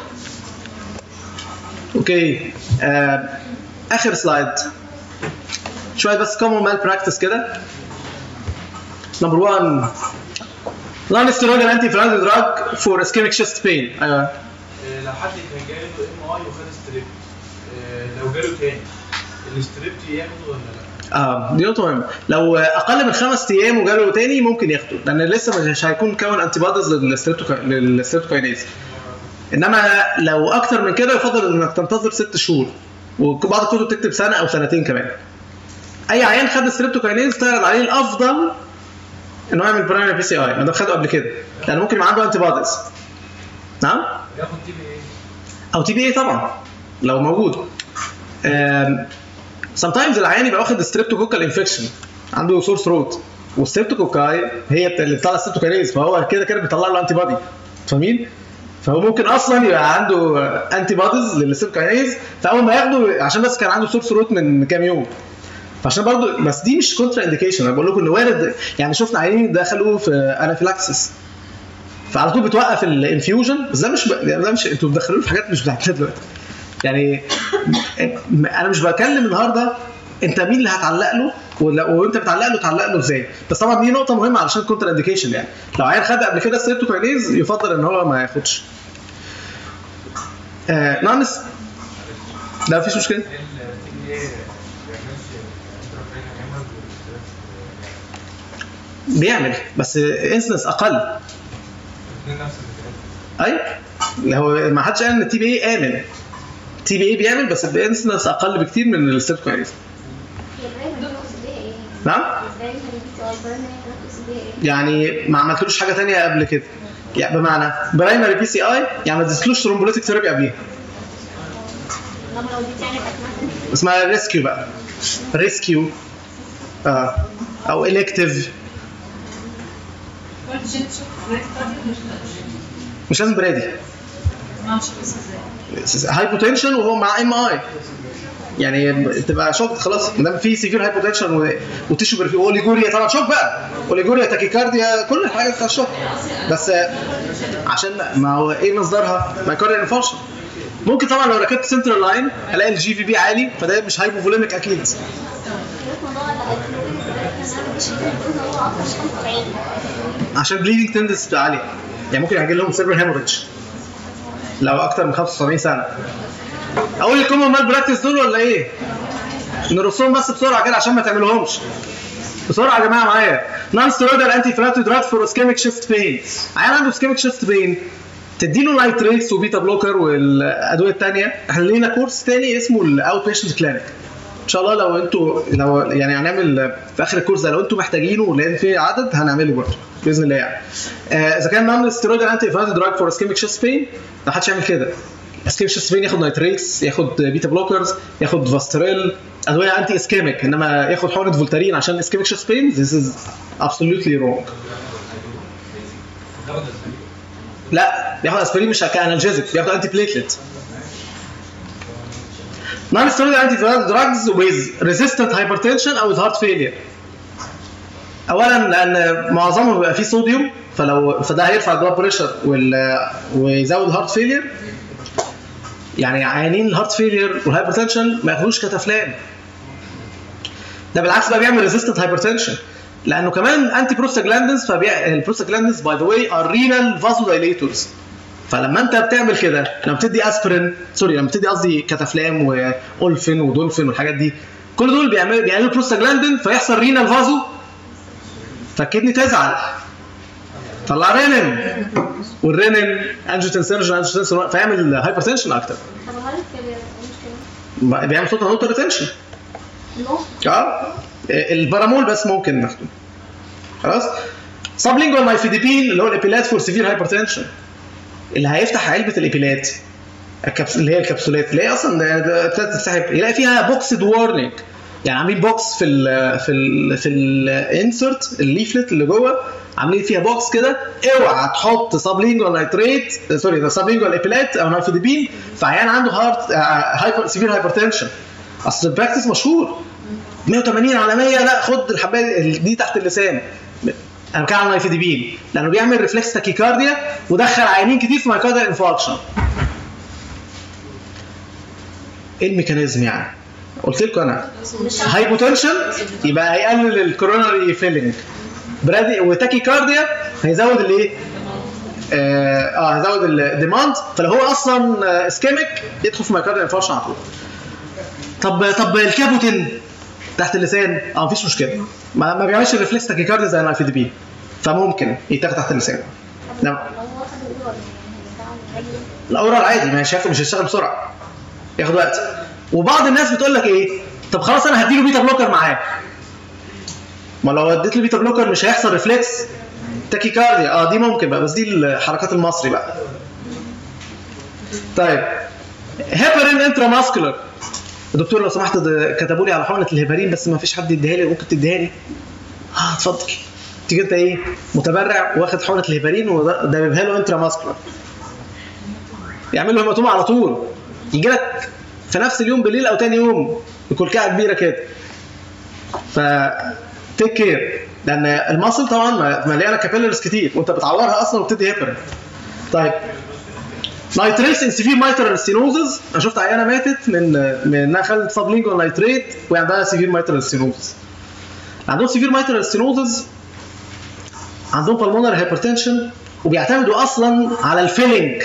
اوكي آه اخر سلايد شويه بس كومون مال براكتس كده نمبر 1 نون ستيرويدال انتي انفلاماتوري دراج فور اسكيميك شيست بين ايوه آه، لو حد كان جاي له ام اي وخد ستريب آه، لو جاله تاني الستريب ياخده ولا لا؟ اه دي نقطة مهمة لو أقل من خمس أيام وجاله تاني ممكن ياخده لأن لسه مش هيكون كون أنتي بوديز للستريبتوكاينيز إنما لو أكتر من كده يفضل إنك تنتظر ست شهور وبعض الكتب تكتب سنة أو سنتين كمان أي عيان خد ستريبتوكاينيز تعرض عليه الأفضل إنه يعمل برايمري بي سي أي ما ده خده قبل كده لأن ممكن يبقى عنده أنتي بوديز نعم ياخد تي بي ايه او تي بي اي طبعا لو موجود سم تايمز العيان يبقى واخد ستريبتوكوكال انفكشن عنده سور ثروت والستريبتوكوكاي هي بت- اللي بتطلع الستريبتوكاينيز فهو كده كده بيطلع له انتي بادي فاهمين؟ فهو ممكن اصلا يبقى عنده انتي بوديز للستريبتوكاينيز فاول ما ياخده عشان بس كان عنده سور ثروت من كام يوم فعشان برضو بس دي مش كونترا انديكيشن انا بقول لكم ان وارد يعني شفنا عيانين دخلوا في انافيلاكسس فعلى طول بتوقف الانفيوجن بس ده مش ب... ده مش انتوا بتدخلوه في حاجات مش بتاعتنا دلوقتي يعني م- انا مش بتكلم النهارده انت مين اللي هتعلق له ولا وانت بتعلق له تعلق له ازاي بس طبعا دي نقطه مهمه علشان كونتر انديكيشن يعني لو عيان خد قبل كده ستريبتوكاينيز يفضل ان هو ما ياخدش آه نانس لا مفيش مشكله التي بي ايه ما بيعملش انترافينال هيموريج بيعمل بس انسنس اقل الاثنين نفس الفكره اي هو ما حدش قال ان التي بي اي امن تي بي اي بيعمل بس بانسنس اقل بكتير من الستريبتوكاينيز هي البرايمري بتقصد بيها ايه؟ نعم البرايمري بي سي اي البرايمري بتقصد بيها ايه؟ يعني ما عملتلوش حاجه تانية قبل كده يعني بمعنى برايمري بي سي اي يعني ما اديتلوش ترومبوليتيك ثيرابي قبليها انما لو دي يعني كانت مثلا اسمها ريسكيو بقى ريسكيو آه. او الكتيف قلت جيت شوف بريك كارديو مش مش لازم برادي ما اعرفش بس ازاي هايبوتنشن وهو مع ام اي يعني تبقى شوك خلاص ما دام في سيفير هايبوتنشن وتيشو برفيو اوليجوريا طبعا شوك بقى اوليجوريا تاكيكارديا كل الحاجات بتاع الشوك بس آه، عشان ما هو ايه مصدرها؟ مايكارديال انفارشن ممكن طبعا لو ركبت سنترال لاين الاقي الجي في بي عالي فده مش هايبوفوليميك اكيد في موضوع الهيدروجين ده انا بشيل الجزء هو اكتر من 75 عشان بليدنج تندنس بتبقى عاليه يعني ممكن يجي لهم سيرفر هيموريدج لو اكتر من 75 سنه اقول الكومون مال براكتس دول ولا ايه؟ نرصهم بس بسرعه كده عشان ما تعملوهمش بسرعه يا جماعه معايا نون ستيرويدال انتي فلاتو دراج فور اسكيميك شيفت بين عيان عنده اسكيميك شيفت بين تديله نايتريكس وبيتا بلوكر والادويه الثانيه احنا لينا كورس تاني اسمه الاوت بيشنت كلينيك ان شاء الله لو انتوا لو يعني هنعمل في اخر الكورس ده لو انتوا محتاجينه لان في عدد هنعمله برضه باذن الله يعني آه، اذا كان نون ستيرويد انتي انفلاماتوري دراج فور اسكيميك شيست بين ما حدش يعمل كده اسكيميك شيست بين ياخد نايتريتس ياخد بيتا بلوكرز ياخد فاستريل ادويه انتي اسكيميك انما ياخد حقنه فولتارين عشان اسكيميك شيست بين this is absolutely wrong لا بياخد اسبرين مش كانالجيزك بياخد انتي بليتلت نون ستيرويد انتي دراجز ويز ريزيستنت هايبرتنشن او هارت فيلير اولا لان معظمهم بيبقى فيه صوديوم فلو فده هيرفع البلاد بريشر ويزود الهارت فيلير يعني عيانين الهارت فيلير والهايبرتنشن ما ياخدوش كتافلام ده بالعكس بقى بيعمل ريزيستنت هايبرتنشن لانه كمان انتي بروستاجلاندنز فبيع البروستاجلاندنز باي ذا واي ار رينال فازو دايليتورز فلما انت بتعمل كده لما بتدي اسبرين سوري لما بتدي قصدي كتافلام واولفين ودولفين والحاجات دي كل دول بيعملوا بيعملوا بروستاجلاندين فيحصل رينال فازو فالكدني تزعل طلع رينين والرينين انجيوتنسيرجن انجيوتنسيرجن فيعمل هايبرتنشن اكتر طب هل الفيلير المشكله؟ بيعمل صوت نوت ريتنشن نو اه البارامول بس ممكن ناخده خلاص سبلينجوال مايفيديبين اللي هو الابيلات فور سيفير هايبرتنشن اللي هيفتح علبه الابيلات الكبس... اللي هي الكبسولات اللي هي اصلا ابتدت تتسحب يلاقي فيها بوكسد وارنينج يعني عاملين بوكس في ال في ال في الانسرت الليفلت اللي جوه عاملين فيها بوكس كده اوعى تحط سبلينجوال نايتريت سوري ده سبلينجوال ابيلات او نايفيديبين في عيان عنده هارت هايبر سيفير هايبرتنشن اصل البراكتس مشهور 180 على 100 لا خد الحبايه دي تحت اللسان انا بتكلم عن النايفيديبين لانه بيعمل ريفلكس تاكيكارديا ودخل عيانين كتير في مايكارديال انفاركشن ايه الميكانيزم يعني؟ قلت لكم انا هايبوتنشن يبقى هيقلل الكوروناري فيلينج برادي وتاكيكارديا هيزود الايه؟ اه آه، هيزود الديماند فلو هو اصلا اسكيميك يدخل في مايكارديال انفاركشن على طول طب طب الكابوتين تحت اللسان اه مفيش مشكله ما, ما بيعملش الريفلكس تاكيكارديا زي النايفيدبين فممكن يتاخد تحت اللسان نعم لو هو خد الاورال يعني هيرجعوا عادي الاورال عادي ما شايفه مش هيشتغل بسرعه ياخد وقت وبعض الناس بتقول لك ايه طب خلاص انا هديله بيتا بلوكر معاه ما لو اديت له بيتا بلوكر مش هيحصل ريفلكس تاكيكارديا اه دي ممكن بقى بس دي الحركات المصري بقى طيب هيبرين انترا ماسكولار دكتور لو سمحت ده كتبوا لي على حقنه الهيبرين بس ما فيش حد يديها لي ممكن تديها لي اه اتفضل تيجي انت ايه متبرع واخد حقنه الهيبرين وده بيبها له انترا ماسكولار يعمل له هيماتوما على طول يجي لك في نفس اليوم بالليل او تاني يوم بكلكعه كبيره كده ف تيك كير لان المصل طبعا مليانه كابيلرز كتير وانت بتعورها اصلا وبتدي هيبرين طيب نايتريتس ان سيفير مايترال ستينوزز انا شفت عيانه ماتت من من انها خدت سبلينجوال نايتريت وعندها سيفير مايترال ستينوزز عندهم سيفير مايترال ستينوزز عندهم بالمونر هايبرتنشن وبيعتمدوا اصلا على الفيلينج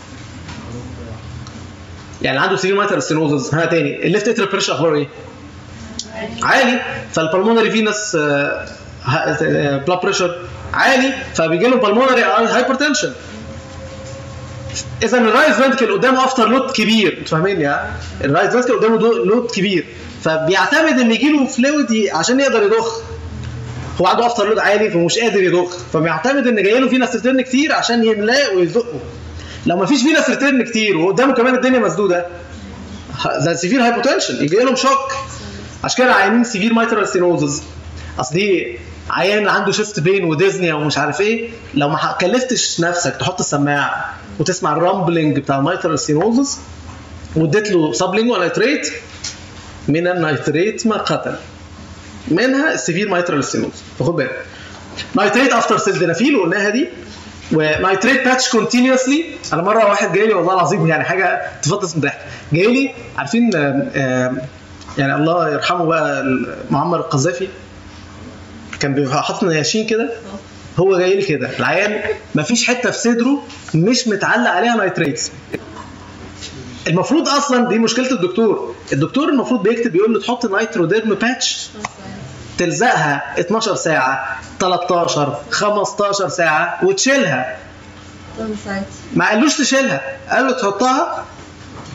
يعني عنده سيفير مايترال ستينوزز ها تاني الليفت اترال بريشر اخباره ايه؟ عالي فالبلمونري فينس بلاد بريشر عالي فبيجي له بالمونري هايبرتنشن اذا الرايت فنتكل قدامه افتر لود كبير انتوا فاهمين يعني الرايت فنتكل قدامه لود كبير فبيعتمد ان يجي له فلويد عشان يقدر يضخ هو عنده افتر لود عالي فمش قادر يضخ فبيعتمد ان جاي له فينس ريتيرن كتير عشان يملاه ويزقه لو ما فيش فينس ريتيرن كتير وقدامه كمان الدنيا مسدوده ده سيفير هايبوتنشن يجي لهم شوك عشان كده عيانين سيفير مايترال ستينوزز اصل دي عيان عنده شيست بين وديزني ومش عارف ايه لو ما كلفتش نفسك تحط السماعه وتسمع الرامبلنج بتاع المايترال ستينوزز واديت له سبلينج نايتريت من النيتريت ما قتل منها السيفير مايترال ستينوز فخد بالك نايتريت افتر سيلدنافيل قلناها دي ونايتريت باتش كونتينيوسلي انا مره واحد جاي لي والله العظيم يعني حاجه تفطس من الضحك جاي لي عارفين آم، آم، يعني الله يرحمه بقى معمر القذافي كان بيبقى حاطط نياشين كده هو جاي لي كده العيان مفيش حته في صدره مش متعلق عليها نايتريتس المفروض اصلا دي مشكله الدكتور الدكتور المفروض بيكتب يقول له تحط نايتروديرم باتش تلزقها 12 ساعه 13 15 ساعه وتشيلها ما قالوش تشيلها قال له تحطها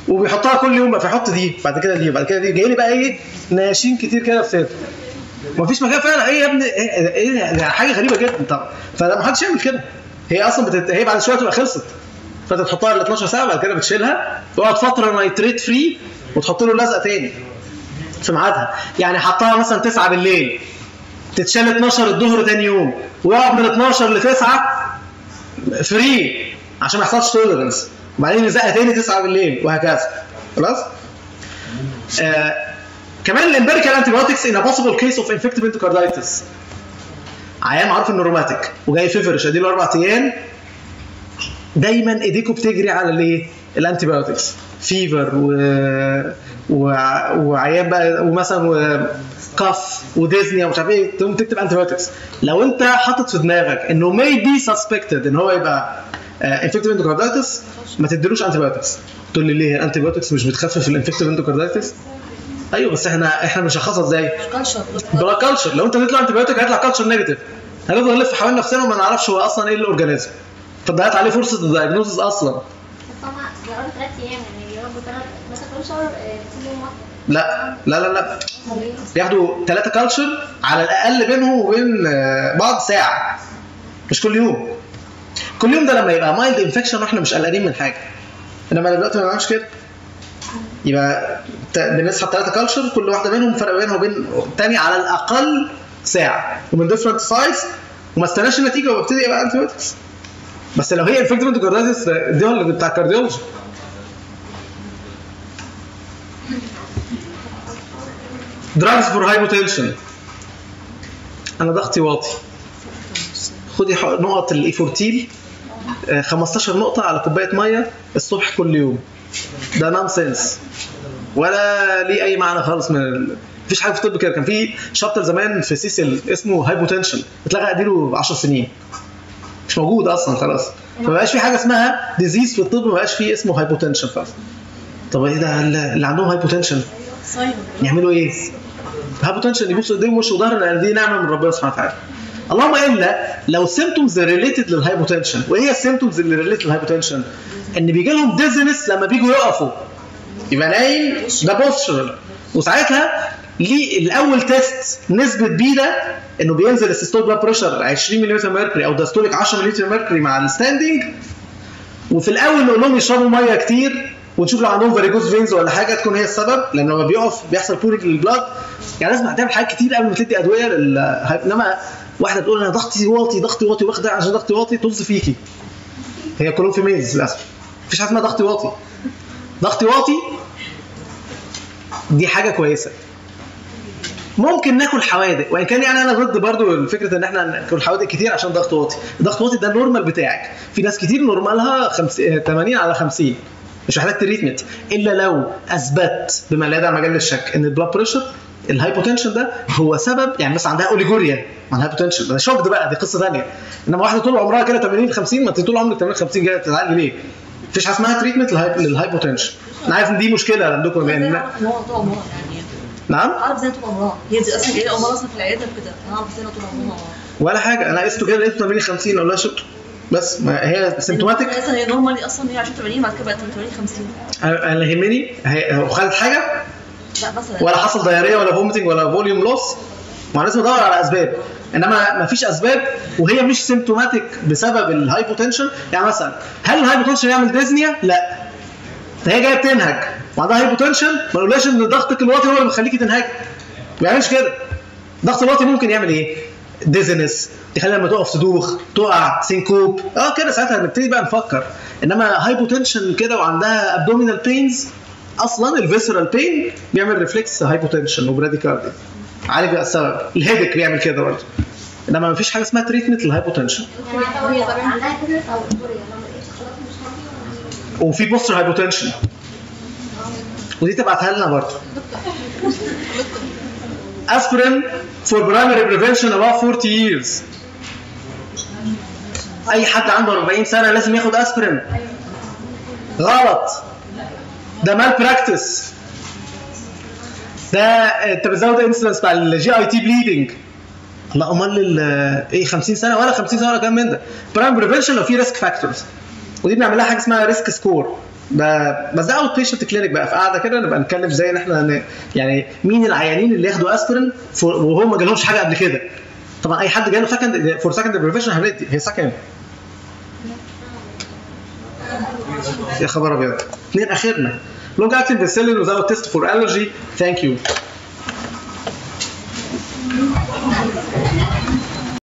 وبيحطها كل يوم بقى فيحط دي بعد كده دي بعد كده دي جاي لي بقى ايه ناشين كتير كده في صدره مفيش مكان فعلا ايه يا ابني ايه, إيه يعني حاجه غريبه جدا طبعا فلا ما حدش يعمل كده هي اصلا بتت... هي بعد شويه تبقى خلصت فانت تحطها ل 12 ساعه بعد كده بتشيلها تقعد فتره نايتريت فري وتحط له لزقه تاني في ميعادها يعني حطها مثلا 9 بالليل تتشال 12 الظهر تاني يوم ويقعد من 12 ل 9 فري عشان ما يحصلش توليرنس وبعدين يزقها تاني 9 بالليل وهكذا خلاص آه كمان الامبيريكال انتي بايوتكس ان بوسيبل كيس اوف انفكتيف انتوكاردايتس عيان معروف انه روماتيك وجاي فيفرش اديله اربع ايام دايما ايديكوا بتجري على الايه؟ الانتي بايوتكس فيفر و... و... وعيان بقى ومثلا و... كف وديزني ومش عارف ايه تقوم تكتب انتي بايوتكس لو انت حاطط في دماغك انه مي بي سسبكتد ان هو يبقى انفكتيف اندوكاردايتس ما تديلوش انتي بايوتكس تقول لي ليه الانتي بايوتكس مش بتخفف الانفكتيف اندوكاردايتس ايوه بس احنا احنا بنشخصها ازاي؟ كلشر بلا كلتشر لو انت اديت له انتي بايوتيك هيطلع كلتشر نيجاتيف هنفضل نلف حوالين نفسنا وما نعرفش هو اصلا ايه الاورجانيزم فضيعت عليه فرصه الدايجنوزز اصلا بس هما بيقعدوا ثلاث ايام يعني بيقعدوا ثلاث مثلا كل شهر آه، كل يوم واحد لا لا لا لا أمال إيه؟ بياخدوا ثلاثة كلتشر على الاقل بينهم وبين آه، بعض ساعه مش كل يوم كل يوم ده لما يبقى مايلد انفكشن واحنا مش قلقانين من حاجه انما دلوقتي ما بنعملش كده يبقى ت- بنسحب ثلاثة كلتشر كل واحده منهم فرق بينها وبين الثانيه على الاقل ساعه ومن ديفرنت سايز وما استناش النتيجه وببتدي ابقى انتي بس لو هي انفكتيف اندوكاردايتس دي ولا بتاع الكارديولوجي دراجز فور هايبوتنشن انا ضغطي واطي خدي ح- نقط الايفورتيل 15 نقطة على كوباية مية الصبح كل يوم ده نونسنس ولا ليه أي معنى خالص من ال... مفيش حاجة في الطب كده كان في شابتر زمان في سيسل اسمه هايبوتنشن اتلغى اديله 10 سنين مش موجود اصلا خلاص فما بقاش في حاجه اسمها ديزيز في الطب ما بقاش في اسمه هايبوتنشن خلاص طب ايه ده اللي عندهم هايبوتنشن صايم يعملوا ايه؟ هايبوتنشن يبصوا ايديهم وش وظهر لان دي نعمه من ربنا سبحانه وتعالى. اللهم الا لو سيمتومز ريليتد للهايبوتنشن وايه هي السيمتومز اللي ريليتد للهايبوتنشن؟ ان بيجي لهم ديزنس لما بيجوا يقفوا يبقى نايم ده بوستشر وساعتها ليه الاول تيست نسبه بيه ده انه بينزل السيستول بلاد بريشر 20 ملم ميركوري او داستوليك 10 ملم ميركوري مع الستاندنج وفي الاول نقول لهم يشربوا ميه كتير ونشوف لو عندهم فاريجوز فينز ولا حاجه تكون هي السبب لان لما بيقف بيحصل بورنج للبلاد يعني لازم تعمل حاجات كتير قبل ما تدي ادويه لل انما واحده تقول انا ضغطي واطي ضغطي واطي واخده عشان ضغطي واطي طز فيكي هي كلهم في ميلز للاسف مفيش حاجه اسمها ضغطي واطي ضغطي واطي دي حاجه كويسه ممكن ناكل حوادق وان كان يعني انا ضد برضو فكره ان احنا ناكل حوادق كتير عشان ضغط واطي الضغط واطي ده النورمال بتاعك في ناس كتير نورمالها خمس... آه، 80 على 50 مش محتاج تريتمنت الا لو اثبت بما لا يدع مجال للشك ان البلاد بريشر الهايبوتنشن ده هو سبب يعني مثلا عندها اوليجوريا مع الهايبوتنشن ده شوك ده بقى دي قصه ثانيه انما واحده طول عمرها كده 80 50 ما انت طول عمرك 80 50 جايه تتعالجي ليه؟ مفيش حاجه اسمها تريتمنت للهايبوتنشن انا عارف ان دي مشكله عندكم ازاي يعني اعرف ان هو طول عمرها يعني نعم اعرف ازاي طول عمرها هي دي اصلا جايه اول مره اصلا في العياده كده انا اعرف ازاي طول عمرها ولا حاجه انا قسته كده لقيته 80 50 اقول لها شكرا بس ما هي سيمتوماتيك اصلا هي نورمالي اصلا هي 20 80 بعد كده بقت 80 50 انا اللي يهمني هي- هو خدت حاجه لا مثلا ولا حصل دايريه ولا فوميتنج ولا فوليوم لوس ما أنا لازم ادور على اسباب انما ما فيش اسباب وهي مش سيمتوماتيك بسبب الهايبوتنشن يعني مثلا هل الهايبوتنشن يعمل ديزنيا؟ لا ده هي جايه بتنهج وعندها هايبوتنشن ما نقولهاش ان ضغطك الواطي هو اللي بيخليكي تنهجي ما بيعملش كده الضغط الواطي ممكن يعمل ايه؟ ديزنس يخلي لما تقف تدوخ تقع سينكوب اه كده ساعتها نبتدي بقى نفكر انما هايبوتنشن كده وعندها ابدومينال بينز اصلا الفيسرال بين بيعمل ريفلكس هايبوتنشن وبراديكارديا عالج بقى السبب الهيدك بيعمل كده برضه انما ما فيش حاجه اسمها تريتمنت للهايبوتنشن يعني هي عندها كده او دوريا لو ما لقيتش خلاص مش هاجي وفي بوستر هايبوتنشن ودي تبعتها لنا برضه اسبرين فور برايمري بريفنشن above 40 years اي حد عنده 40 سنه لازم ياخد اسبرين غلط ده مال براكتس ده انت بتزود الانسلنس بتاع الجي اي تي بليدنج لا امال ال- ايه 50 سنه ولا 50 سنه ولا كام من ده برايم بريفنشن لو في ريسك فاكتورز ودي بنعمل لها حاجه اسمها ريسك سكور ب- بس ده اوت بيشنت كلينيك بقى في قاعده كده نبقى نتكلم ازاي ان احنا ن- يعني مين العيانين اللي ياخدوا اسبرين فور- وهو ما جالهمش حاجه قبل كده طبعا اي حد جاله سكند فور سكند بريفيشن هندي هي سكند يا خبر ابيض اثنين اخرنا لونج اكتنج بيسيلين without test for allergy thank you